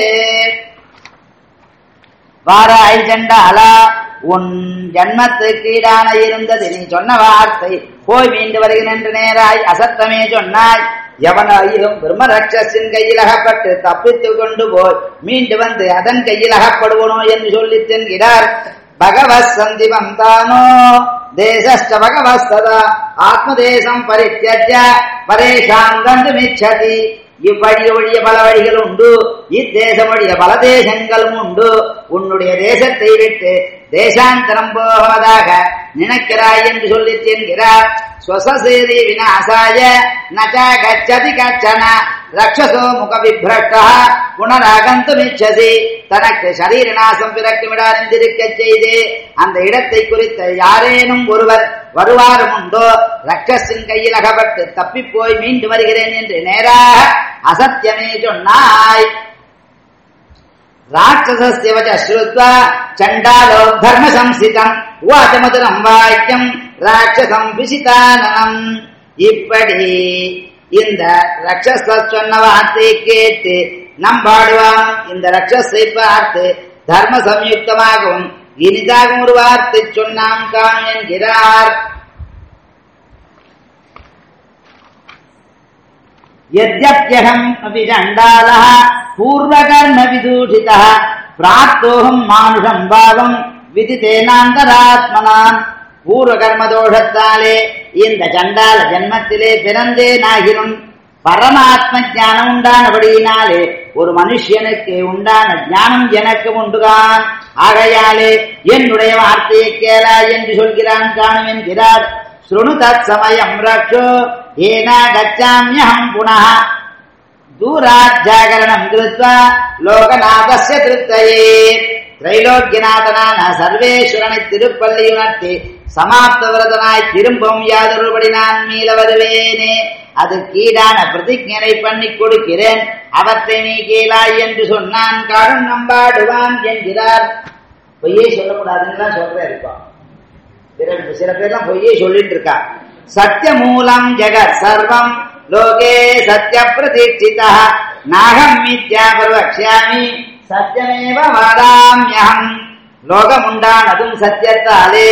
வாராய் சண்டாலா உன் ஜன்மத்துக்கு ஈடான இருந்தது நீ சொன்ன வார்த்தை போய் மீண்டு வருகிறேன் என்று நேராய் அசத்தமே சொன்னாய் எவனாயிலும் பிரம்மரட்சின் கையில் அகப்பட்டு தப்பித்துக் கொண்டு போய் மீண்டு வந்து அதன் கையில் அகப்படுவனோ என்று சொல்லி தென்கிறார் பகவத் சந்தி வந்தானோ தேசஸ்ட பகவஸ்ததா ஆத்மதேசம் பரித்தியஜ பரேஷாம் கந்துமிச்சதி இவ்வழி ஒழிய பல வழிகள் உண்டு இத்தேசம் ஒழிய பல தேசங்களும் உண்டு உன்னுடைய தேசத்தை விட்டு தேசாந்தரம் போவதாக நினைக்கிறாய் என்று சொல்லி என்கிறார் ஸ்வசசேரி விநாசாய நச்ச கச்சதி கச்சன ரக்ஷசோ முக விப்ரஷ்டா புனராகந்துமிச்சசி தனக்கு சரீர நாசம் பிறக்குமிடார் என்றிருக்க செய்து அந்த இடத்தை குறித்த யாரேனும் ஒருவர் வருவாரும் உண்டோ ரக்ஷசின் கையில் அகப்பட்டு தப்பி போய் மீண்டு வருகிறேன் என்று நேராக அசத்தியமே சொன்னாய் ராட்சசஸ்ய வச்ச ஸ்ருத்வா சண்டாலோ தர்ம சம்சிதம் உவாச்ச மதுரம் வாக்கியம் ராட்சசம் விசிதானனம் இப்படி இந்த ரக்ஷச சொன்ன வார்த்தையை கேட்டு நம்பாடுவான் இந்த ரக்ஷஸை பார்த்து தர்ம சம்யுக்தமாகவும் இனிதாகவும் ஒரு வார்த்தை சொன்னான் காணும் என்கிறார் यद्यप्यहम् अपि चण्डालः पूर्वकर्मविदूषितः प्राप्तोऽहम् मानुषम् भावम् விதித்தேனாந்தராத்மனான் பூர்வ கர்ம தோஷத்தாலே இந்த சண்டால ஜன்மத்திலே பிறந்தேனாகினும் பரமாத்ம ஞானம் உண்டானபடியினாலே ஒரு மனுஷனுக்கு உண்டான ஞானம் எனக்கு உண்டுதான் ஆகையாலே என்னுடைய வார்த்தையை கேளா என்று சொல்கிறான் காணும் என்கிறார் ஸ்ருணு தத் சமயம் ரக்ஷோ ஏனா கச்சாமியகம் புனः தூராத் ஜாகரணம் கிருத்வா லோகநாதஸ்ய திருப்தயே திரைலோக்கியநாதனான சர்வேஸ்வரனை திருப்பள்ளி உணர்த்தி சமாப்த விரதனாய் திரும்பவும் யாதொருபடி நான் மீள வருவேனே அது கீழான பிரதிஜனை பண்ணி கொடுக்கிறேன் அவற்றை நீ கேளாய் என்று சொன்னான் காடும் நம்பாடுவான் என்கிறார் பொய்யே சொல்லக்கூடாதுன்னு சொல்றேன் இருப்பான் பிறகு சில பேர்லாம் பொய்யே சொல்லிட்டு இருக்கா சத்திய மூலம் ஜெகத் சர்வம் லோகே சத்திய பிரதீட்சிதா நாகம் மித்யா பிரவக்ஷாமி சத்தியமேவ வாதாமியகம் லோகம் உண்டானதும் சத்தியத்தாலே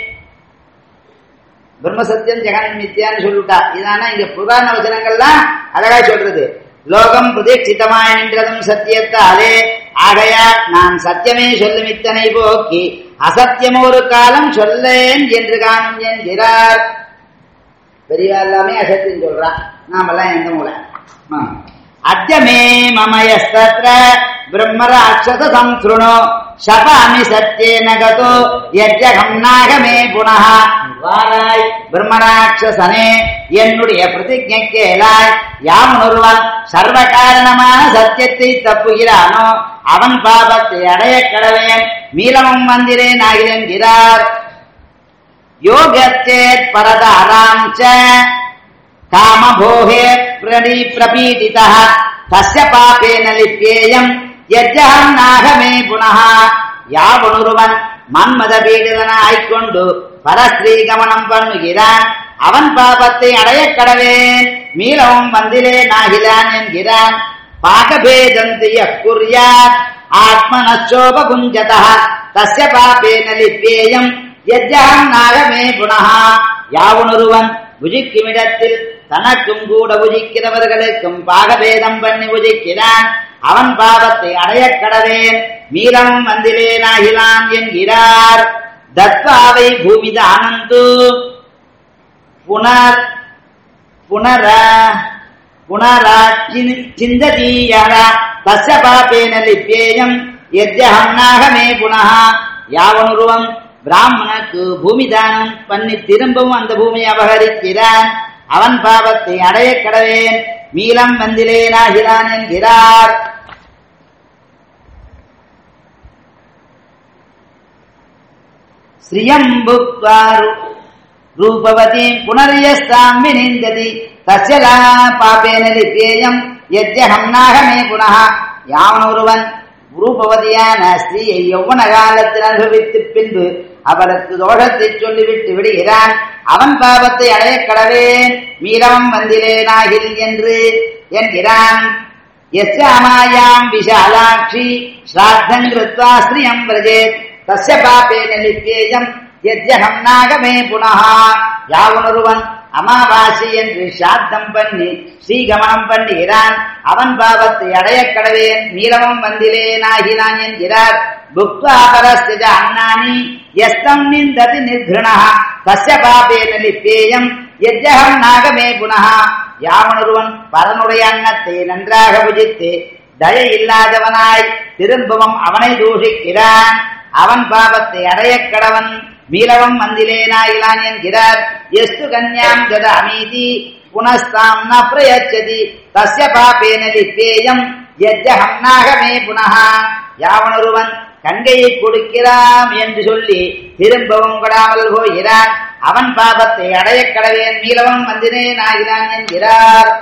பிரம்ம சத்தியம் ஜெகன் மித்யான்னு சொல்லிட்டா இதானா இங்க புராண வசனங்கள்லாம் அழகா சொல்றது லோகம் பிரதீட்சிதமாய் நின்றதும் சத்தியத்தாலே ஆகையால் நான் சத்தியமே சொல்லும் இத்தனை போக்கி அசத்தியம் ஒரு காலம் சொல்லேன் என்று காணும் என்கிறார் பெரியவா எல்லாமே அசத்தியம் சொல்றான் நாமெல்லாம் எந்த மூலை அத்தியமே மமயஸ்தத்ர பிரம்மராட்சச சம்ஸ்ருணோ சபாமி சத்தியேன கதோ யஜ்ஜகம் நாகமே புனः வாராய் பிரம்மராட்சசனே என்னுடைய பிரதிஜை கேளாய் யாம் ஒருவன் சர்வ காரணமான சத்தியத்தை தப்புகிறானோ அவன் பாபத்தை அடைய கடவேன் மீளமும் வந்திரேன் ஆகிறேன்கிறார் யோகச்சேத் பரதாராம் ச காமபோகே பிரடி பிரபீடிதः தஸ்ய பாபேன லிப்யேயம் யஜ்ஜகம் நாகமே புனः யாவனொருவன் மன்மத பீடிதனாய்க்கொண்டு பரஸ்ரீ கமனம் பண்ணுகிறான் அவன் பாபத்தை அடைய கடவேன் மீளவும் வந்திலே நாகிலான் என்கிறான் பாகபேதம் குறியாத் ஆத்மனச்சோபகுஞ்சதः தஸ்ய பாபேன லிப்யேயம் யஜ்ஜகம் நாகமே புனः யாவனொருவன் புஜிக்குமிடத்தில் தனக்கும் கூட புஜிக்கிறவர்களுக்கும் பாகபேதம் பண்ணி புஜிக்கிறான் அவன் பாவத்தை அடைய கடவேன் மீளமும் வந்திலேனாகிலான் என்கிறார் தத்வாவை பூமிதானந்து புனர் புனர புனரா சிந்ததீயர தஸ்ய பாபேன லிப்யேயம் யஜ்ஜகம் நாகமே புனः யாவனுருவம் பிராமணனுக்கு பூமி தானம் பண்ணி திரும்பவும் அந்த பூமியை அபகரிக்கிறான் அவன் பாவத்தை அடைய கடவேன் மீளம் வந்திலேனாகிறான் என்கிறார் ஸ்ரீயம் புக்வாரு ரூபவதி புனர்யஸ்தாம் வினிந்ததி தஸ்யலா பாபேன லிப்பேயம் யஜ்ஜகம் நாகமே புனः யாவனொருவன் ரூபவதியான ஸ்திரீயை யௌவன காலத்தில் அனுபவித்து பின்பு அவளுக்கு தோஷத்தை சொல்லிவிட்டு விடுகிறான் அவன் பாவத்தை அடைய கடவேன் மீளம் வந்திலேனாகில் என்று என்கிறான் யஸ்யாமாயாம் விஷாலாட்சி ஸ்ராத்தம் கிருத்வா ஸ்ரீயம் பிரஜேத் தஸ்ய பாபேன லிப்யேயம் யஜ்ஜகம் நாகமே புனः யாவனொருவன் அமாவாசை என்று சாத்தம் பண்ணி ஸ்ரீகமனம் பண்ணுகிறான் அவன் பாவத்தை அடைய கடவேன் மீளமும் வந்திலேனாகினான் என்கிறார் புக்வா பரஸ்திஜ அண்ணானி எஸ்தம் நிந்ததி நிர்கிருணா தஸ்ய பாபேன லிப்பேயம் யஜ்ஜகம் நாகமே புனः யாவனொருவன் பரனுடைய அன்னத்தை நன்றாக புஜித்து தயை இல்லாதவனாய் திரும்பவும் அவனை தூஷிக்கிறான் அவன் பாவத்தை அடைய கடவன் மீளவம் வந்திலேனாயிலான் என்கிறார் எஸ்து கன்யாம் ஜத அமீதி புனஸ்தாம் ந பிரயச்சதி தஸ்ய பாபேன லிப்பேயம் யஜ்ஜகம் நாகமே புனः யாவனொருவன் கங்கையை கொடுக்கிறாம் என்று சொல்லி திரும்பவும் கொடாமல் போகிறான் அவன் பாபத்தை அடைய கடவேன் மீளவம் வந்தினேன் ஆகிறான் என்கிறார்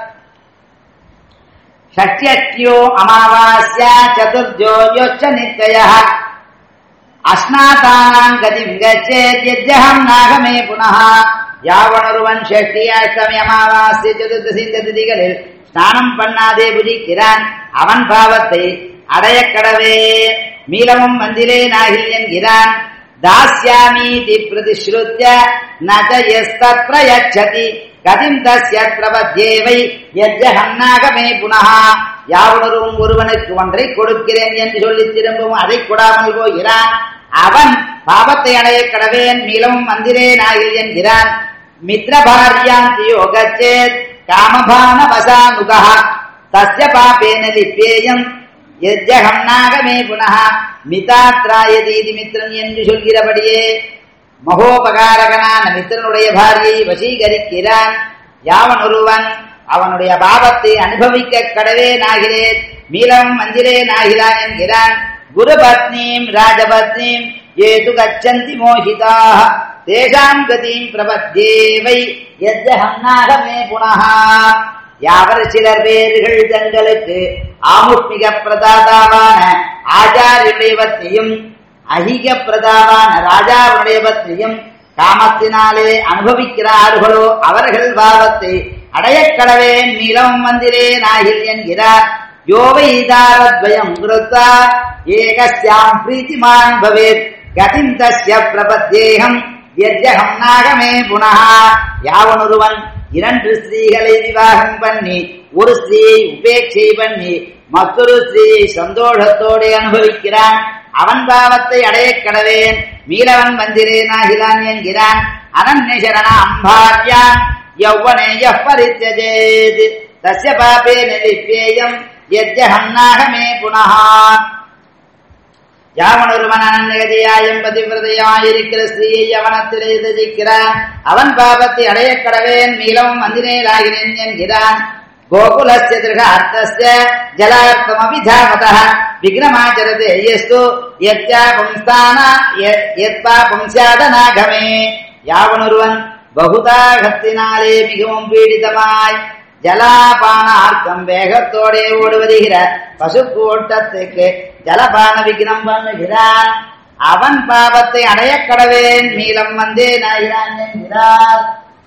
ஷட்யத்யோ அமாவாஸ்யா சதுர்ஜோ யோச்ச நிச்சயः அஸ்நாதானாம் கதிம் கச்சேத் யஜ்ஜகம் நாகமே புனः யாவனொருவன் ஷஷ்டி அஷ்டமி அமாவாசை சதுர்தசி இந்த திதிகளில் ஸ்நானம் பண்ணாதே புஜிக்கிறான் அவன் பாவத்தை அடைய கடவே மீளமும் வந்திலே நாகில் என்கிறான் தாஸ்யாமீதி பிரதிஸ்ருத்ய நஜயஸ்தத் பிரயச்சதி கதிம் தஸ்ய பிரபத்யேவை யஜ்ஜகம் நாகமே புனः யாவனொருவன் ஒருவனுக்கு ஒன்றை கொடுக்கிறேன் என்று சொல்லி திரும்பவும் அதை கொடாமல் போகிறான் அவன் பாபத்தை அடைய கடவேன் மீளவும் மந்திரேன் ஆகில் என்கிறான் மித்ரபாரியாந்தி யோகச்சேத் காமபான வசானுகா தஸ்ய பாபேன லிப்பேயம் யஜ்ஜகம் நாகமே புனः மிதாத்ராயதீதி மித்ரன் என்று சொல்கிறபடியே மகோபகாரகனான மித்திரனுடைய பாரியை வசீகரிக்கிறான் யாவன் ஒருவன் அவனுடைய பாவத்தை அனுபவிக்க கடவே நாகிறேன் மீளம் மந்திரே நாகிறான் என்கிறான் குரு பத்னீம் ராஜபத்னீம் ஏது கச்சந்தி மோகிதாக தேசாம் கதிம் பிரபத்தேவை எத்தகம் நாகமே புனः யாவர் சிலர் பேர்கள் தங்களுக்கு ஆமுஷ்மிக பிரதாதாவான ஆச்சாரியுடைய பத்னியும் அகிக பிரதாவான ராஜாவுடைய பத்னியும் காமத்தினாலே அனுபவிக்கிறார்களோ அவர்கள் பாவத்தை அடையக் கடவேன் நீலம் வந்திரேன் ஆகில் என்கிறார் யோவை தாரத்வயம் கிருத்தா ஏகஸ்யாம் பிரீத்திமான் பவேத் கதிம் தஸ்ய பிரபத்தேகம் யஜ்ஜகம் நாகமே புனः யாவனொருவன் இரண்டு ஸ்திரீகளை விவாகம் பண்ணி ஒரு ஸ்திரீயை உபேட்சை பண்ணி மற்றொரு ஸ்திரீயை சந்தோஷத்தோடு அனுபவிக்கிறான் அவன் பாவத்தை அடையக் கடவேன் மீளவன் மந்திரேனாகிலான் என்கிறான் அனன்யசரண அம்பாரியான் யௌவனேய பரித்தஜேத் தஸ்ய பாபே நிலிப்பேயம் யஜ்ஜஹன்னாகமே புனः யாவன் ஒருவன் அனநிகதியாயும் பதிவிரதையாயிருக்கிற ஸ்திரீயை அவனத்திலே தஜிக்கிறான் அவன் பாபத்தை அடையக் கடவேன் மீளவும் மந்திரேலாகிறேன் என்கிறான் கோகுலஸ்ய திருக அர்த்தஸ்ய ஜலார்த்தமபிதாமதः விக்ரமாச்சரதே யஸ்து யத்யா பும்ஸ்தான யத்பா பும்ஸ்யாதநாகமே யாவனொருவன் பகுதாகத்தினாலே மிகவும் பீடிதமாய் ஜலாபானார்த்தம் வேகத்தோடே ஓடுவதுகிற பசுப்பு ஓட்டத்துக்கு ஜலபான விக்னம் பண்ணுகிறான் அவன் பாவத்தை அடையக் கடவேன் மீளம் வந்தே நாயினான் என்கிறார்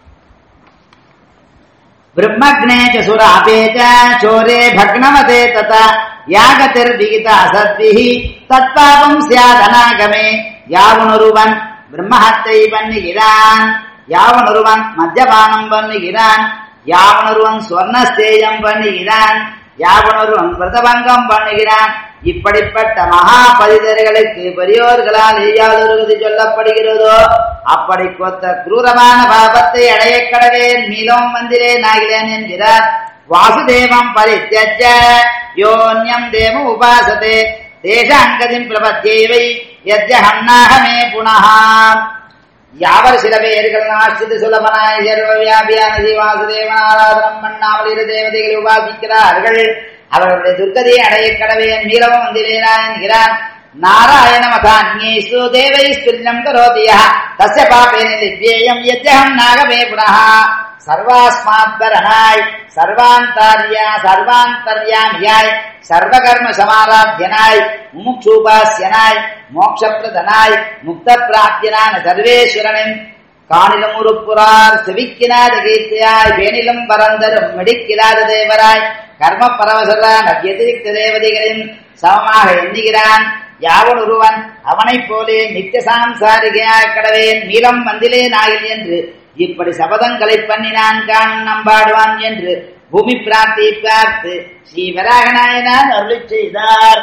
ब्रह्मग्ने च सुरापे च चोरे भग्नवते तथा यागतिर्विहित असद्भिः தற்பாபம் சியாதனாகமே யாவனொருவன் பிரம்மஹத்தை பண்ணுகிறான் யாவனொருவன் மத்தியபானம் பண்ணுகிறான் யாவனொருவன் ஸ்வர்ணஸ்தேயம் பண்ணுகிறான் யாவனொருவன் விரதபங்கம் பண்ணுகிறான் இப்படிப்பட்ட மகா பதிதர்களுக்கு பெரியோர்களால் எய்யாதொருவது சொல்லப்படுகிறதோ அப்படி கொத்த குரூரமான பாபத்தை அடைய கடவேன் மீளம் வந்திரே நாகிறேன் என்கிறார் வாசுதேவம் பரித்தியஜ யோன்யம் தேவ உபாசதே தேசாங்கதின் பிரபத்தியவை யஜ்ஜஹன்னாகமே புனः யாவர் சில பேர்கள் ஆசிரித்து சுலபனாய் சர்வ வியாபியான வாசுதேவன் ஆராதனம் பண்ணாமல் இரு தேவதைகளை உபாசிக்கிறார்கள் அவர்களுடைய துர்கதியை அடைய கடவேன் மீளவும் வந்திரேனான் என்கிறான் நாராயணமதான்யேஷு தேவைஸ்துல்யம் கரோதியா தஸ்ய பாபேன திவ்யேயம் யஜ்ஜகம் நாகமே புனः சர்வாஸ்மாத்பரனாய் சர்வாந்தாரியா சர்வாந்தர்யாமியாய் சர்வகர்ம சமாராத்தியனாய் முமுட்சூபாசியனாய் மோட்சப்பிரதனாய் முக்த பிராப்தியனான சர்வேஸ்வரனின் காணிலும் உருப்புறார் செவிக்கினாத கீர்த்தியாய் வேணிலும் பரந்தரும் மெடிக்கிலாத தேவராய் கர்ம பரவசரான வத்தியதிரிக்த தேவதைகளையும் சமமாக எண்ணுகிறான் யாவன் ஒருவன் அவனைப் போலே நித்திய சாம்சாரிகையாய் கடவேன் நீளம் வந்திலே நாயில் என்று இப்படி சபதங்களை பண்ணினான் கான் நம்பாடுவான் என்று பூமி பிரார்த்தி பார்த்து ஸ்ரீவராகநாயனார் அருளி செய்தார்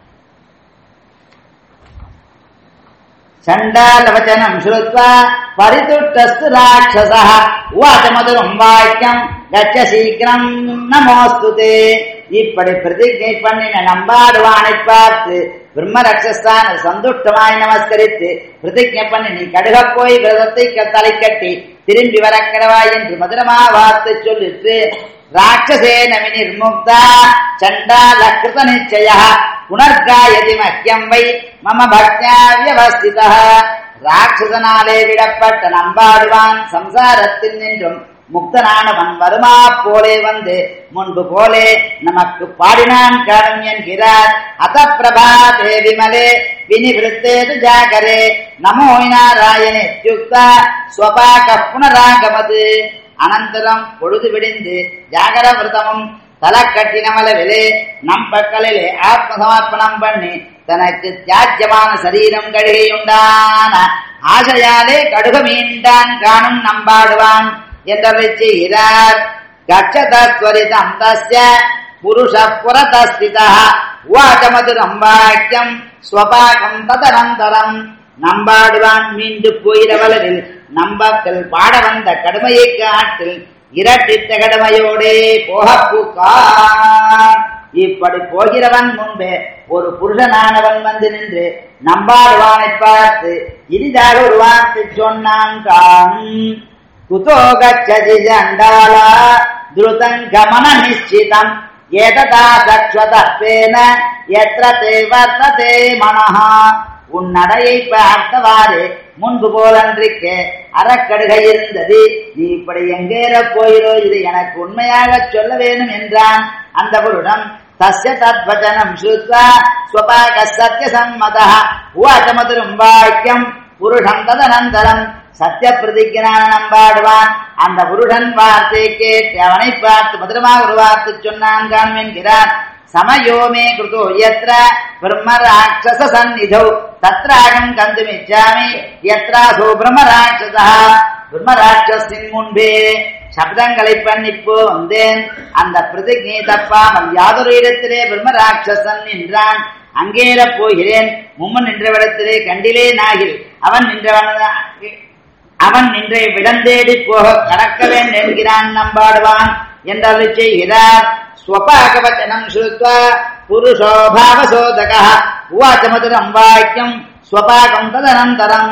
சண்டாலவச்சனம் ஸ்ருத்வா பரிதுஷ்டஸ்து ராட்சசः உவாச்ச மதுரம் வாக்கியம் கச்ச சீக்கிரம் நமோஸ்துதே இப்படி பிரதிஜை பண்ணின நம்பாடுவானை பார்த்து பிரம்ம ரக்ஷஸ்தான சந்துஷ்டமாய் நமஸ்கரித்து பிரதிஜை பண்ணி நீ கடுக போய் விரதத்தை தலை கட்டி திரும்பி வர கடவாய் என்று மதுரமா வார்த்தை சொல்லிட்டு ராட்சசேன வினிர்முக்தா சண்டால கிருத நிச்சய புனர்காயதி மக்கியம் வை மம பக்தியா வியவஸ்திதா ராட்சசனாலே விடப்பட்ட நம்பாடுவான் சம்சாரத்தில் நின்றும் முக்தனானவன் வருமா போலே வந்து முன்பு போலே நமக்கு பாடினான் காணும் என்கிறார் அத பிரபா தேவிமலே வினிவிருத்தேது ஜாகரே நமோ நாராயணேத்யுக்தா ஸ்வபாக புனராகமது அனந்தரம் பொழுது விடிந்து ஜாகர விரதமும் தலக்கட்டினமளவிலே நம் பக்கலிலே ஆத்ம சமர்ப்பணம் பண்ணி தனக்கு தியாஜ்யமான சரீரம் கழுகையுண்டான ஆசையாலே கடுக மீண்டான் காணும் நம்பாடுவான் என்றவை செய்கிறார் கச்சதத்வரிதம் தஸ்ய புருஷ புரதஸ்திதா உவாச்சமதுரம் வாக்கியம் ஸ்வபாகம் ததனந்தரம் நம்பாடுவான் மீண்டு போயிரவளரில் நம்பக்கள் பாட வந்த கடுமையை காட்டில் இரட்டித்த கடமையோடே போகப்பூக்கான் இப்படி போகிறவன் முன்பே ஒரு புருஷனானவன் வந்து நின்று நம்பாடுவானை பார்த்து இனிதாக ஒரு வார்த்தை சொன்னான் காணும் குதோ கச்சதி சண்டாலா திருதம் கமன நிச்சிதம் ஏததா சக்ஷதத்வேன எத்திர தே வர்த்ததே மனஹா உன் நடையை பார்த்தவாறு முன்பு போலன்றிக்கு அறக்கடுகை இருந்தது நீ இப்படி எங்கேற போயிரோ இது எனக்கு உண்மையாக சொல்ல வேணும் என்றான் அந்த புருடம் தஸ்ய தத்வச்சனம் ஸ்ருத்வா ஸ்வபாக சத்திய சம்மதः உவாச்ச மதுரம் வாக்கியம் புருஷம் ததனந்தரம் சத்திய பிரதிஜனான நம்பாடுவான் அந்த புருடன் வார்த்தை கேட்டு அவனை பார்த்து மதுரமாக ஒரு வார்த்தை சொன்னான் காணும் என்கிறார் சமயோமே கிருதோ எத்திர பிரம்ம ராட்சச சந்நிதௌ தத்ராகம் கந்துமிச்சாமி எத்ராசோ பிரம்ம ராட்சசா பிரம்ம ராட்சசின் முன்பே சப்தங்களை பண்ணிப்போ வந்தேன் அந்த பிரதிஜை தப்பாமல் யாதொரு இடத்திலே பிரம்ம ராட்சசன் என்றான் அங்கேறப் போகிறேன் மும்மன் நின்றவிடத்திலே கண்டிலே நாகில் அவன் நின்றவன அவன் நின்றை விடந்தேடி போக கடக்க வேண்டும் என்கிறான் நம்பாடுவான் என்றது செய்கிறார் ஸ்வபாகவச்சனம் ஸ்ருத்வா புருஷோ பாவசோதக உவாச்ச மதுரம் வாக்கியம் ஸ்வபாகம் ததனந்தரம்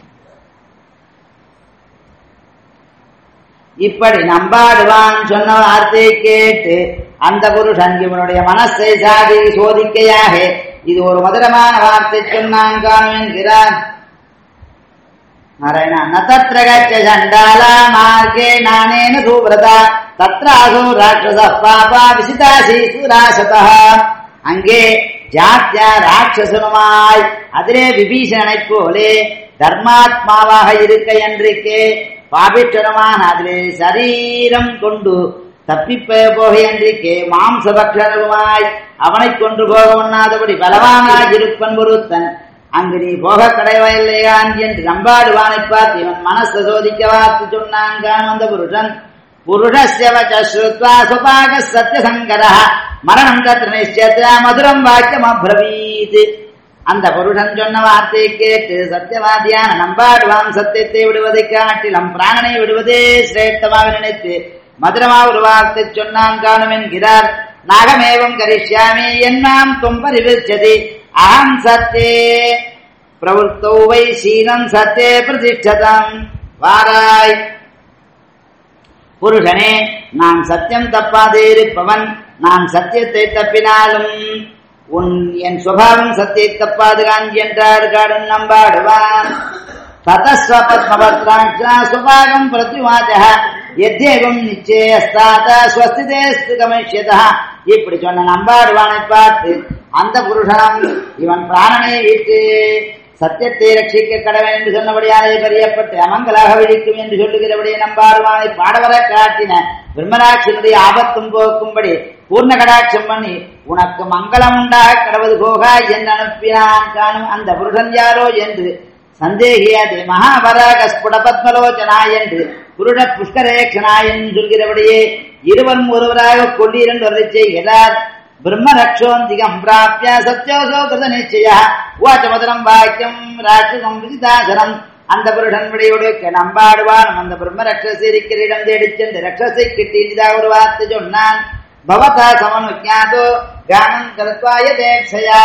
இப்படி நம்பாடுவான் சொன்ன வார்த்தை கேட்டு அந்த புருஷன் இவனுடைய மனசை சாதி சோதிக்கையாக இது ஒரு மதுரமான வார்த்தை சொன்னான் காணும் என்கிறான் நாராயண ந தத்ர கச்ச சண்டால மார்க்கே நானேன சூபிரதா தத்ராசோ ராட்சச பாபா விசிதாசி சுராசதா அங்கே ஜாத்தியா ராட்சசனுமாய் அதிலே விபீஷணனைப் போலே தர்மாத்மாவாக இருக்க என்றிக்கே பாபிஷ்டனமான அதிலே சரீரம் கொண்டு தப்பிப்ப போக என்றிக்கே மாம்சபக்ஷனுமாய் அவனை கொண்டு போக உண்ணாதபடி பலவானாய் இருப்பன் ஒருத்தன் அங்கு நீ போக கடைவல்லையான் என்று நம்பாடுவானை பார்த்து இவன் மனச சோதிக்க வார்த்து சொன்னான் கான் வந்த புருஷன் புருஷஸ்ய வச்ச ஸ்ருத்வா சுபாக சத்யசங்கர மரணம் தத்ர நிச்சயத்திர மதுரம் வாக்கியம் அப்ரவீத் அந்த புருஷன் சொன்ன வார்த்தையை கேட்டு சத்தியவாதியான நம்பாடுவான் சத்தியத்தை விடுவதை காட்டிலும் பிராணனை விடுவதே சிரேஷ்டமாக நினைத்து மதுரமா ஒரு வார்த்தை சொன்னான் காணும் என்கிறார் நாகமேவம் கரிஷ்யாமி என்னாம் தொம்பரிவிச்சதி அகம் சத்தே பிரவருத்தோ வை சீனம் சத்தே பிரதிஷ்டதம் வாராய் புருஷனே நான் சத்தியம் தப்பாதே இருப்பவன் நான் சத்தியத்தை தப்பினாலும் உன் என் சுபாவம் சத்தியை தப்பாது காஞ்சி என்றார் காடன் நம்பாடுவான் ததஸ்வபத்மபத்ராட்சா சுபாகம் பிரத்யுவாச்ச எத்தேகம் நிச்சயஸ்தாத ஸ்வஸ்திதேஸ்து கமிஷ்யதா இப்படி சொன்ன நம்பாடுவானை பார்த்து அந்த புருஷனம் இவன் பிராணனை விட்டு சத்தியத்தை ரட்சிக்க கடவன் என்று சொன்னபடியாலே பறியப்பட்டு அமங்கலாக விழிக்கும் என்று சொல்லுகிறபடியே நம்பாடுவானை பாடவர காட்டின பிரம்மராட்சியினுடைய ஆபத்தும் போக்கும்படி பூர்ண கடாட்சம் பண்ணி உனக்கு மங்களம் உண்டாக கடவுது போகா என்று அனுப்பினான் காணும் அந்த புருஷன் யாரோ என்று சந்தேகியாது மகாபராக ஸ்புட பத்மலோச்சனா என்று புருட புஷ்கரேக்ஷனா என்று சொல்கிறபடியே இருவரும் ஒருவராக கொள்ளீரன் வருதை செய்கிறார் பிரம்மரக்ஷோந்திகம் பிராபிய சத்யோசோ கிருத நிச்சய உவாச்ச மதுரம் வாக்கியம் ராட்சசம் விதிதாசனம் அந்த புருஷன் விடையொடுக்க நம்பாடுவான் அந்த பிரம்ம ரக்ஷசி இருக்கிற இடம் தேடிச் சென்று ரக்ஷசை கிட்டி இதாக ஒரு வார்த்தை சொன்னான் பவதா சமனுஜாதோ கானம் கருத்வாய தேக்ஷயா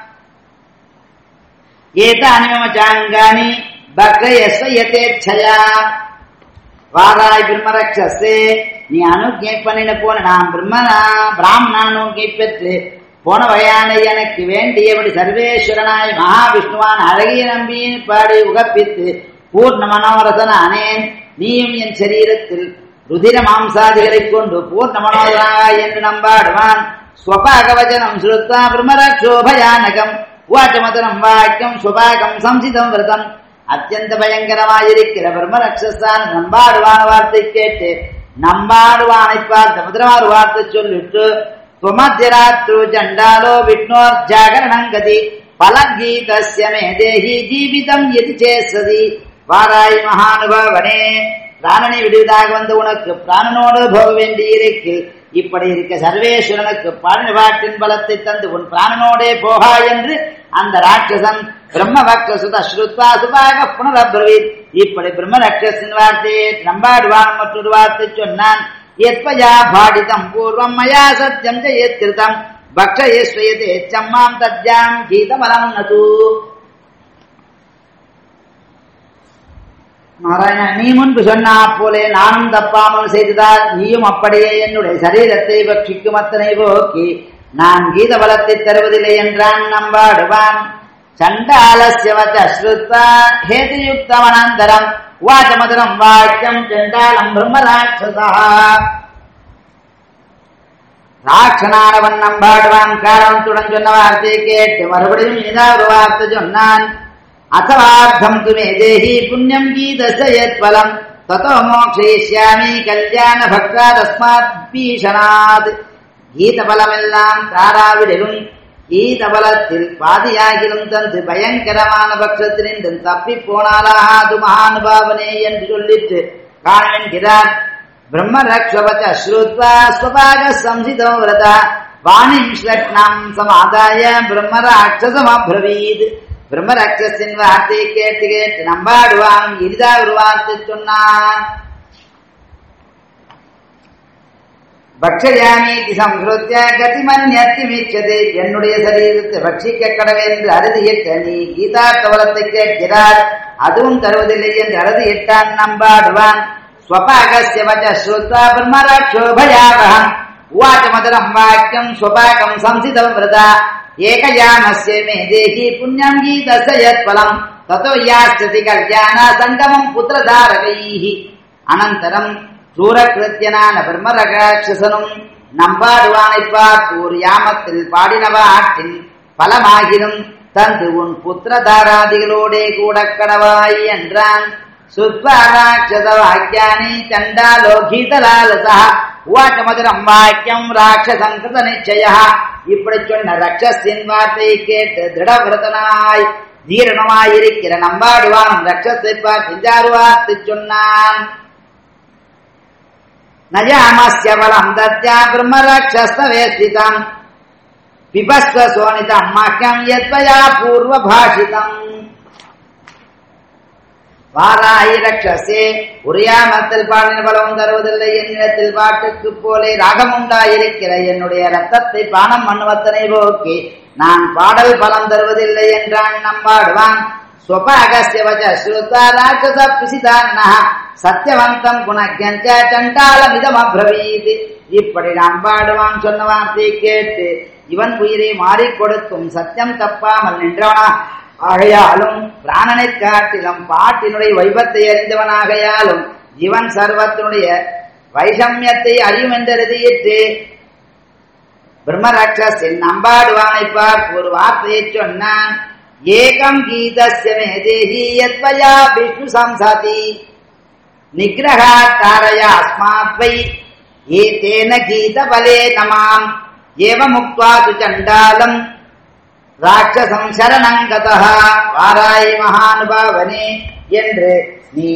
ஏதானி மம சாங்கானி பக்ரயஸ்வ யதேச்சயா வாராய் பிரம்மரக்ஷசே நீ அனுஜை பண்ணின போன நான் பிரம்மனா பிராமண அனுஜை பெற்று போன வகையான எனக்கு வேண்டியபடி சர்வேஸ்வரனாய் மகாவிஷ்ணுவான் அழகிய நம்பியின் பாடி உகப்பித்து பூர்ண மனோரசன அனேன் நீயும் என் சரீரத்தில் ருதிர மாம்சாதிகளைக் கொண்டு பூர்ண மனோதராய் என்று நம்பாடுவான் ஸ்வபாகவச்சனம் ஸ்ருத்வா பிரம்மரக்ஷோபயானகம் வாச்சமதனம் வாக்கியம் சுபாகம் சம்சிதம் விரதம் அத்தியந்த பயங்கரமாயிருக்கிற பிரம்மரக்ஷசான் நம்பாடுவான வார்த்தை கேட்டு நம்பாடுவானை பார்த்த முதலமாறு வார்த்தை சொல்லிட்டு துவமத்தியராத்ரு சண்டாலோ விஷ்ணோர் ஜாகரணங்கதி பலகீதஸ்ய மே தேஹி ஜீவிதம் எது சேசதி வாராய் மகானுபவனே பிராணனை விடுவதாக வந்து உனக்கு பிராணனோடு போக வேண்டி இருக்கு இப்படி இருக்க சர்வேஸ்வரனுக்கு பாட்டின் பலத்தை தந்து உன் பிராணனோடே போகா என்று அந்த ராட்சசன் பிரம்ம பக்த ஸ்ருத்வா சுபாக புனரபிரவீத் இப்படி பிரம்ம ராட்சசின் வார்த்தையை நம்பாடுவான் மற்றொரு வார்த்தை சொன்னான் எத்வயா பாடிதம் பூர்வம் மயா சத்தியம் ஜெயத்கிருதம் பக்ஷயஸ்வயதே சம்மாம் தத்யாம் கீதமலம் நது நாராயண நீ முன்பு சொன்னா போலே நானும் தப்பாமல் செய்ததால் நீயும் அப்படியே என்னுடைய சரீரத்தை பட்சிக்கும் அத்தனை போக்கி நான் கீத பலத்தை தருவதில்லை என்றான் நம்பாடுவான் சண்டாலசியவச்ச ஸ்ருத்வா ஹேதுயுக்தமனந்தரம் வாச்சமதுரம் வாக்கியம் சண்டாலம் பிரம்மராட்சசா ராட்சனானவன் நம்பாடுவான் காரணத்துடன் சொன்ன வார்த்தையை கேட்டு மறுபடியும் ஏதாவது வார்த்தை சொன்னான் அசவார்த்தம் துமே தேஹி புண்ணியம் கீதச யத்பலம் ததோ மோக்ஷயிஷ்யாமி கல்யாண பக்தா தஸ்மாத் பீஷணாத் கீத பலமெல்லாம் தாராவிடலும் கீத பலத்தில் பாதியாகிலும் தந்து பயங்கரமான பட்சத்தினின்று தப்பி போனாலாகாது மகானுபாவனே என்று சொல்லிட்டு காணென்கிறார் பிரம்ம ரக்ஷவச்ச ஸ்ருத்வா ஸ்வபாக சம்சிதம் விரதா வாணிம் ஸ்லக்னம் சமாதாய பிரம்மராட்சசம் அப்ரவீத் பிரம்மராட்சசின் வார்த்தை கேட்டு கேட்டு நம்பாடுவான் இனிதா ஒரு வார்த்தை சொன்னான் பக்ஷயாமீதி சம்ஸ்ருத்திய கதிமன்யத்தி மீச்சது என்னுடைய சரீரத்தை பட்சிக்க கடவென்று அறுதியிட்ட நீ கீதா கவலத்தை கேட்கிறார் அதுவும் தருவதில்லை என்று அறுதியிட்டான் நம்பாடுவான் ஸ்வபாகஸ்ய வச்ச ஸ்ருத்வா பிரம்மராட்சோ பயாவகம் உவாச்ச மதுரம் வாக்கியம் ஸ்வபாகம் சம்சிதம் விரதா ஏகயானஸ்ய மே தேகி புண்ணியம் கீதஸ்ய யத்பலம் ததோ யாஸ்யதி கல்யாண சங்கமம் புத்திரதாரகைः அனந்தரம் சூரகிருத்தியனான பிரம்மரகாட்சசனும் நம்பாடுவானை பார்த்து ஒரு யாமத்தில் பாடினவ ஆட்டின் பலமாகினும் தந்து உன் புத்திரதாராதிகளோடே கூட கடவாய் என்றான் சுத்வாராட்சச வாக்கியானி சண்டாலோகீதலாலசா உவாச்ச மதுரம் வாக்கியம் ராட்சசம் கிருத நிச்சய இப்படி சொன்ன ரக்ஷசின் வார்த்தையை கேட்டு திருடவிரதனாய் தீரணமாயிருக்கிற நம்பாடுவான் ரக்ஷத்தை பார்த்து இஞ்சாறு வார்த்தை சொன்னான் நஜாமஸ்ய பலம் தத்யா பிரம்மரக்ஷஸ்தவே ஸ்திதம் பிபஸ்வ சோனிதம் மக்கியம் யத்வயா பூர்வ பாஷிதம் வாராயி ரக்ஷசே உரியாமத்தில் பாடின பலம் தருவதில்லை என்னிடத்தில் பாட்டுக்கு போலே ராகம் உண்டாயிருக்கிற என்னுடைய ரத்தத்தை பானம் பண்ணுவத்தனை போக்கி நான் பாடல் பலம் தருவதில்லை என்றான் நம்பாடுவான் ஸ்வபாகஸ்ய வச்ச ஸ்ருதா ராட்சச பிசிதானः சத்தியவந்தம் குணக்கியஞ்ச சண்டாலமிதம் அப்ரவீத் இப்படி நாம் பாடுவான் சொன்ன வார்த்தை கேட்டு இவன் உயிரை மாறிக் கொடுக்கும் சத்தியம் தப்பாமல் நின்றவனா ஆகையாலும் பிராணனை காட்டிலும் பாட்டினுடைய வைபத்தை அறிந்தவனாகையாலும் இவன் சர்வத்தினுடைய வைஷமியத்தை அறியும் என்றெழுதியிட்டு பிரம்மராட்சசின் நம்பாடுவானை பார்த்து ஒரு வார்த்தையை சொன்னான் ஏகம் கீதஸ்ய மே தேஹி யத்வயா விஷ்ணு சம்சதி நிகிரகாத் தாரயா அஸ்மாத் வை ஏதேன கீத பலே நமாம் ஏவமுக்த்வா து சண்டாலம் ராட்சசம் சரணங்கதா வாராய் மகானுபாவனே என்று நீ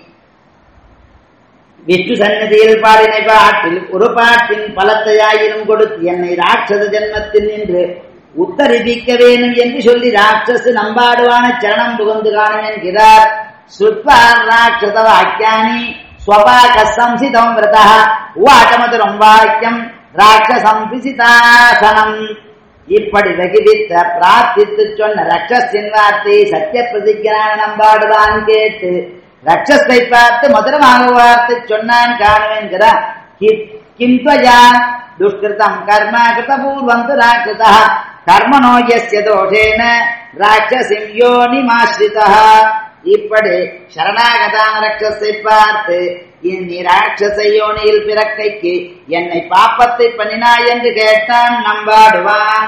விஷ்ணு சன்னதியில் பாடின பாட்டில் ஒரு பாட்டின் பலத்தையாயினும் கொடுத்து என்னை ராட்சத ஜென்மத்தில் நின்று உத்தரிப்பிக்க வேணும் என்று சொல்லி ராட்சசு நம்பாடுவான சரணம் புகுந்து காணும் என்கிறார் சுத்வார் ராட்சத வாக்கியானி ஸ்வபாக சம்சிதம் விரதா உவாட்டமதுரம் வாக்கியம் ராட்சசம் பிசிதாசனம் இப்படி வெகுவித்த பிரார்த்தித்து சொன்ன ரட்சஸின் வார்த்தை சத்திய பிரதிஜனான நம்பாடுவான் கேட்டு ரட்சஸை பார்த்து மதுரமாக வார்த்தை சொன்னான் காணும் என்கிறார் கிம்த்வயா துஷ்கிருதம் கர்ம கிருதபூர்வம் து ராட்சதா கர்மனோ யஸ்ய தோஷேன ராட்சசிம் யோனிமாஸ்ரிதா இப்படி சரணாகதான ரட்சஸை பார்த்து நீ ராட்சச யோனியில் பிறக்கைக்கு என்னை பாப்பத்தை பண்ணினாய் என்று கேட்டான் நம்பாடுவான்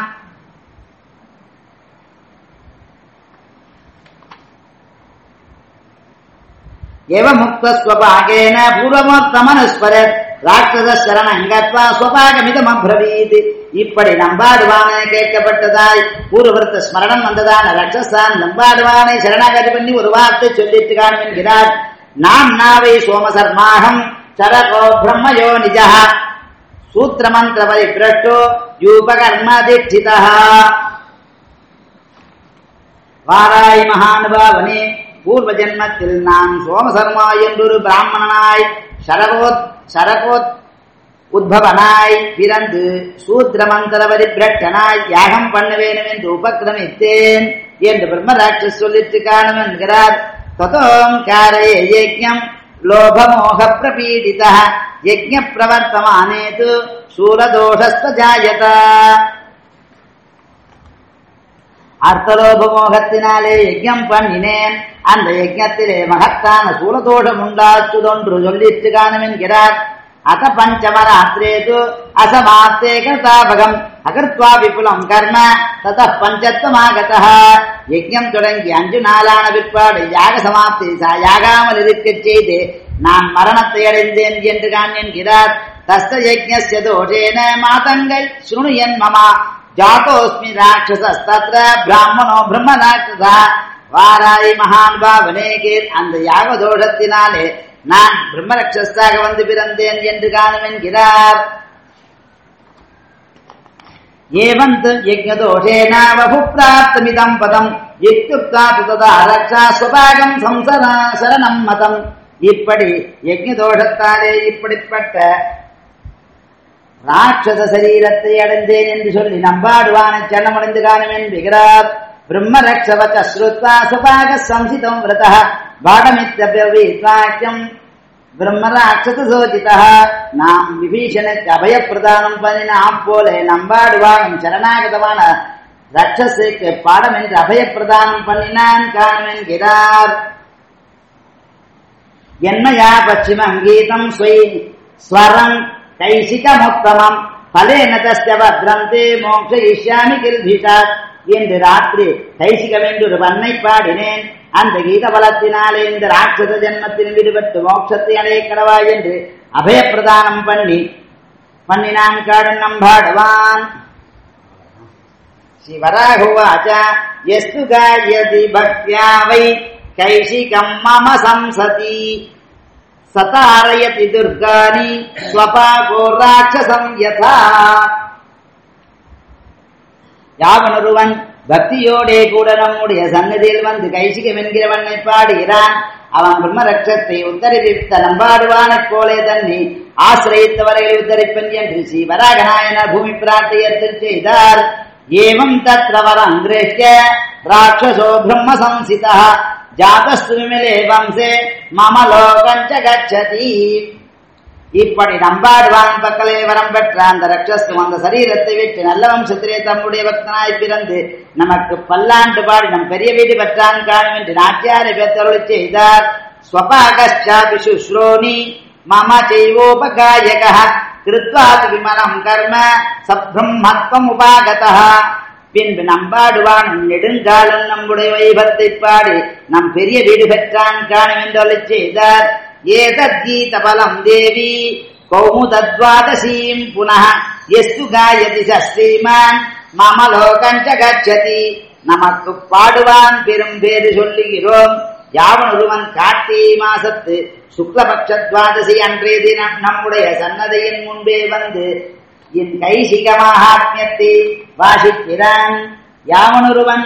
எவ முக்த ஸ்வபாகேன பூர்வமோத்தமனுஸ்வரத் ராட்சத சரணங்கத்வா ஸ்வபாகமிதம் அப்ரவீத் இப்படி நம்பாடுவான கேட்கப்பட்டதாய் பூர்வவர்த்த ஸ்மரணம் வந்ததான ரட்சசான் நம்பாடுவானை சரணாகதி பண்ணி ஒரு வார்த்தை சொல்லிட்டு காணும் என்கிறார் நாம் நாவை சோமசர்மாகம் சரகோ பிரம்மயோ நிஜ சூத்திரமந்திர பரிபிரஷ்டோ யூபகர்மதிஷ்டிதா வாராய் மகானுபாவனே பூர்வ ஜென்மத்தில் நான் சோமசர்மா என்றொரு பிராமணனாய் சரகோத் சரகோத் உத்பவனாய் பிறந்து சூத்திர மந்திர பரிபிரட்டனாய் யாகம் பண்ண வேணும் என்று உபக்கிரமித்தேன் என்று பிரம்மராட்சஸ் சொல்லிட்டு காணும் என்கிறார் ततोऽङ्कारये यज्ञम् लोभमोहप्रपीडितः यज्ञप्रवर्तमाने तु शूलदोषस्वजायत அர்த்தலோபமோகத்தினாலே யஜ்யம் பண்ணினேன் அந்த யஜ்யத்திலே மகத்தான சூலதோஷம் உண்டாச்சுதொன்று சொல்லிட்டு காணும் என்கிறார் அத பஞ்சமராத்திரேது அசமாத்தே கதாபகம் அகர்த்வா விபுலம் கர்ம தத பஞ்சத்வமாகத யஜ்யம் தொடங்கி அஞ்சு நாளான பிற்பாடு யாக சமாப்தி யாகாமல் இருக்கச் செய்து நான் மரணத்தை அடைந்தேன் என்று கான் என்கிறார் தஸ்த யஜ்ஞஸ்ய தோஷேன மாதங்கை சுணுயன் மமா ஜாதோஸ்மி ராட்சசஸ்தத்ர பிராமணோ பிரம்ம ராட்சசா வாராய் மகான் பாவனேகேர் அந்த யாக தோஷத்தினாலே நான் பிரம்மரட்சஸாக வந்து பிறந்தேன் என்று காணும் என்கிறார் ஏவந்த யஜ்ஞதோஷேன வபுப்ராப்தமிதம் பதம் இத்துக்தா ததா ரக்ஷா ஸ்வபாகம் சம்சரா சரணம் மதம் இப்படி யஜ்ஞதோஷத்தாலே இப்படிப்பட்ட ராட்சத சரீரத்தை அடைந்தேன் என்று சொல்லி நம்பாடுவான சரணமடைந்து காணும் என்கிறார் பிரம்ம ரக்ஷவச்ச ஸ்ருத்வா சுபாக சம்சிதம் விரத பாடமித்யம் பிரம்ம ராட்சத சோதிதா நாம் விபீஷனுக்கு அபயப்பிரதானம் பண்ணினாம் போல நம்பாடுவானும் சரணாகதமான ரட்சஸுக்கு பாடம் என்று அபயப்பிரதானம் பண்ணினான் காணும் என்கிறார் என்னையா பச்சிமம் கீதம் ஸ்வரம் கைசிகமுத்தமம் பலேன தஸ்ய பத்ரந்தே மோக்ஷயிஷ்யாமி கில்பிஷாத் என்று ராத்திரி கைசிகம் என்று ஒரு பண்ணை பாடினேன் அந்த கீத பலத்தினாலே இந்த ராட்சத ஜென்மத்தில் விடுபட்டு மோட்சத்தை அடைய கடவா என்று அபயப்பிரதானம் பண்ணி பண்ணினான் காடன் நம்பாடுவான் சிவராகுவாச்ச எஸ்து காயதி பக்தியா வை கைசிகம் மம சம்சதி சதாரயதி துர்கானி ஸ்வபாகோ ராட்சசம் யதா யாவனொருவன் பக்தியோடே கூட நம்முடைய சன்னதியில் வந்து கைசிகம் என்கிறவனை பாடுகிறான் அவன் பிரம்மரட்சத்தை உத்தரவித்த நம்பாடுவானைப் போலே தன்னை ஆசிரியத்தவர்களை உத்தரிப்பன் என்று ஸ்ரீ வராகநாயனர் பூமி பிராட்டியத்தில் செய்தார் ஏவம் தத்ர வரம் கிரேஷ்ய ராட்சசோ பிரம்ம சம்சிதா ஜாதஸ்து விமலே வம்சே மம லோகஞ்ச கச்சதி இப்படி நம்பாடுவான் பக்கலே வரம் பெற்ற அந்த ரட்சஸ்து அந்த சரீரத்தை விட்டு நல்ல வம்சத்திலே தம்முடைய பக்தனாய் பிறந்து நமக்கு பல்லாண்டு பாடி நம் பெரிய வீடு பெற்றான் காணும் என்று நாட்டியாரை பெற்றருள் செய்தார் ஸ்வபாகச்சாபி சுஸ்ரோனி மம செய்வோபகாயக கிருத்வாது விமலம் கர்ம சப்ரம்மத்வம் உபாகதா பின்பு நம்பாடுவான் நெடுங்காலம் நம்முடைய வைபத்தை பாடி நம் பெரிய வீடு பெற்றான் காணும் என்று அருள் செய்தார் ஏதத்கீத பலம் தேவி கௌமுதத்வாதசீம் புனः எஸ்து காயதி ஸ்ரீமான் மம லோகஞ்ச கச்சதி நமக்கு பாடுவான் பெரும் பேரு சொல்லுகிறோம் யாவன் ஒருவன் கார்த்திகை மாசத்து சுக்லபக்ஷ துவாதசி அன்றைய தினம் நம்முடைய சன்னதியின் முன்பே வந்து என் கைசிக மகாத்மியத்தை வாசிக்கிறான் யாவனொருவன்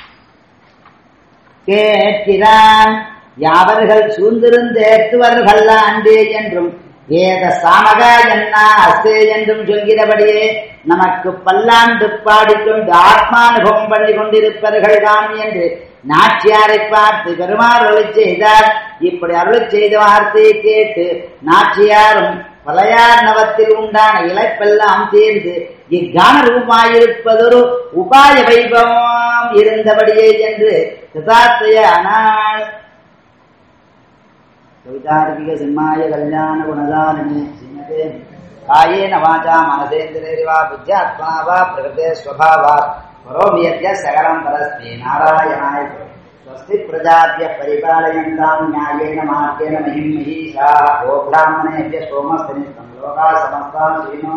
கேட்கிறான் யாவர்கள் சூழ்ந்திருந்தேற்றுவர்கள் அன்றே என்றும் வேத சாமக என்ன அஸ்தே என்றும் சொல்கிறபடியே நமக்கு பல்லாண்டு பாடிக்கொண்டு ஆத்மானுபவம் பண்ணி கொண்டிருப்பார்கள் தான் என்று நாச்சியாரை பார்த்து பெருமாள் அருளை செய்தார் இப்படி அருளை செய்த வார்த்தையை கேட்டு நாச்சியாரும் பலையார் நவத்தில் உண்டான இழைப்பெல்லாம் தேர்ந்து இக்கான ரூபாயிருப்பதொரு உபாய வைபவம் இருந்தபடியே என்று கிருதார்த்தைய அனாள் கவிதார்க்கிக சிம்மாய கல்யாண குணதாரிணி ஸ்ரீமதே காயேன வாச்சா மனசேந்திரேரிவா புத்தியாத்மா வா பிரகதே ஸ்வபாவா கரோமி யத்ய சகலம் பரஸ்மே நாராயணாய स्वस्ति प्रजाभ्य परिपालयन्तां न्यायेन मार्गेण महिं महीषा गोब्राह्मणेभ्य सोमस्तनिष्ठं लोकाः समस्तां श्रीनो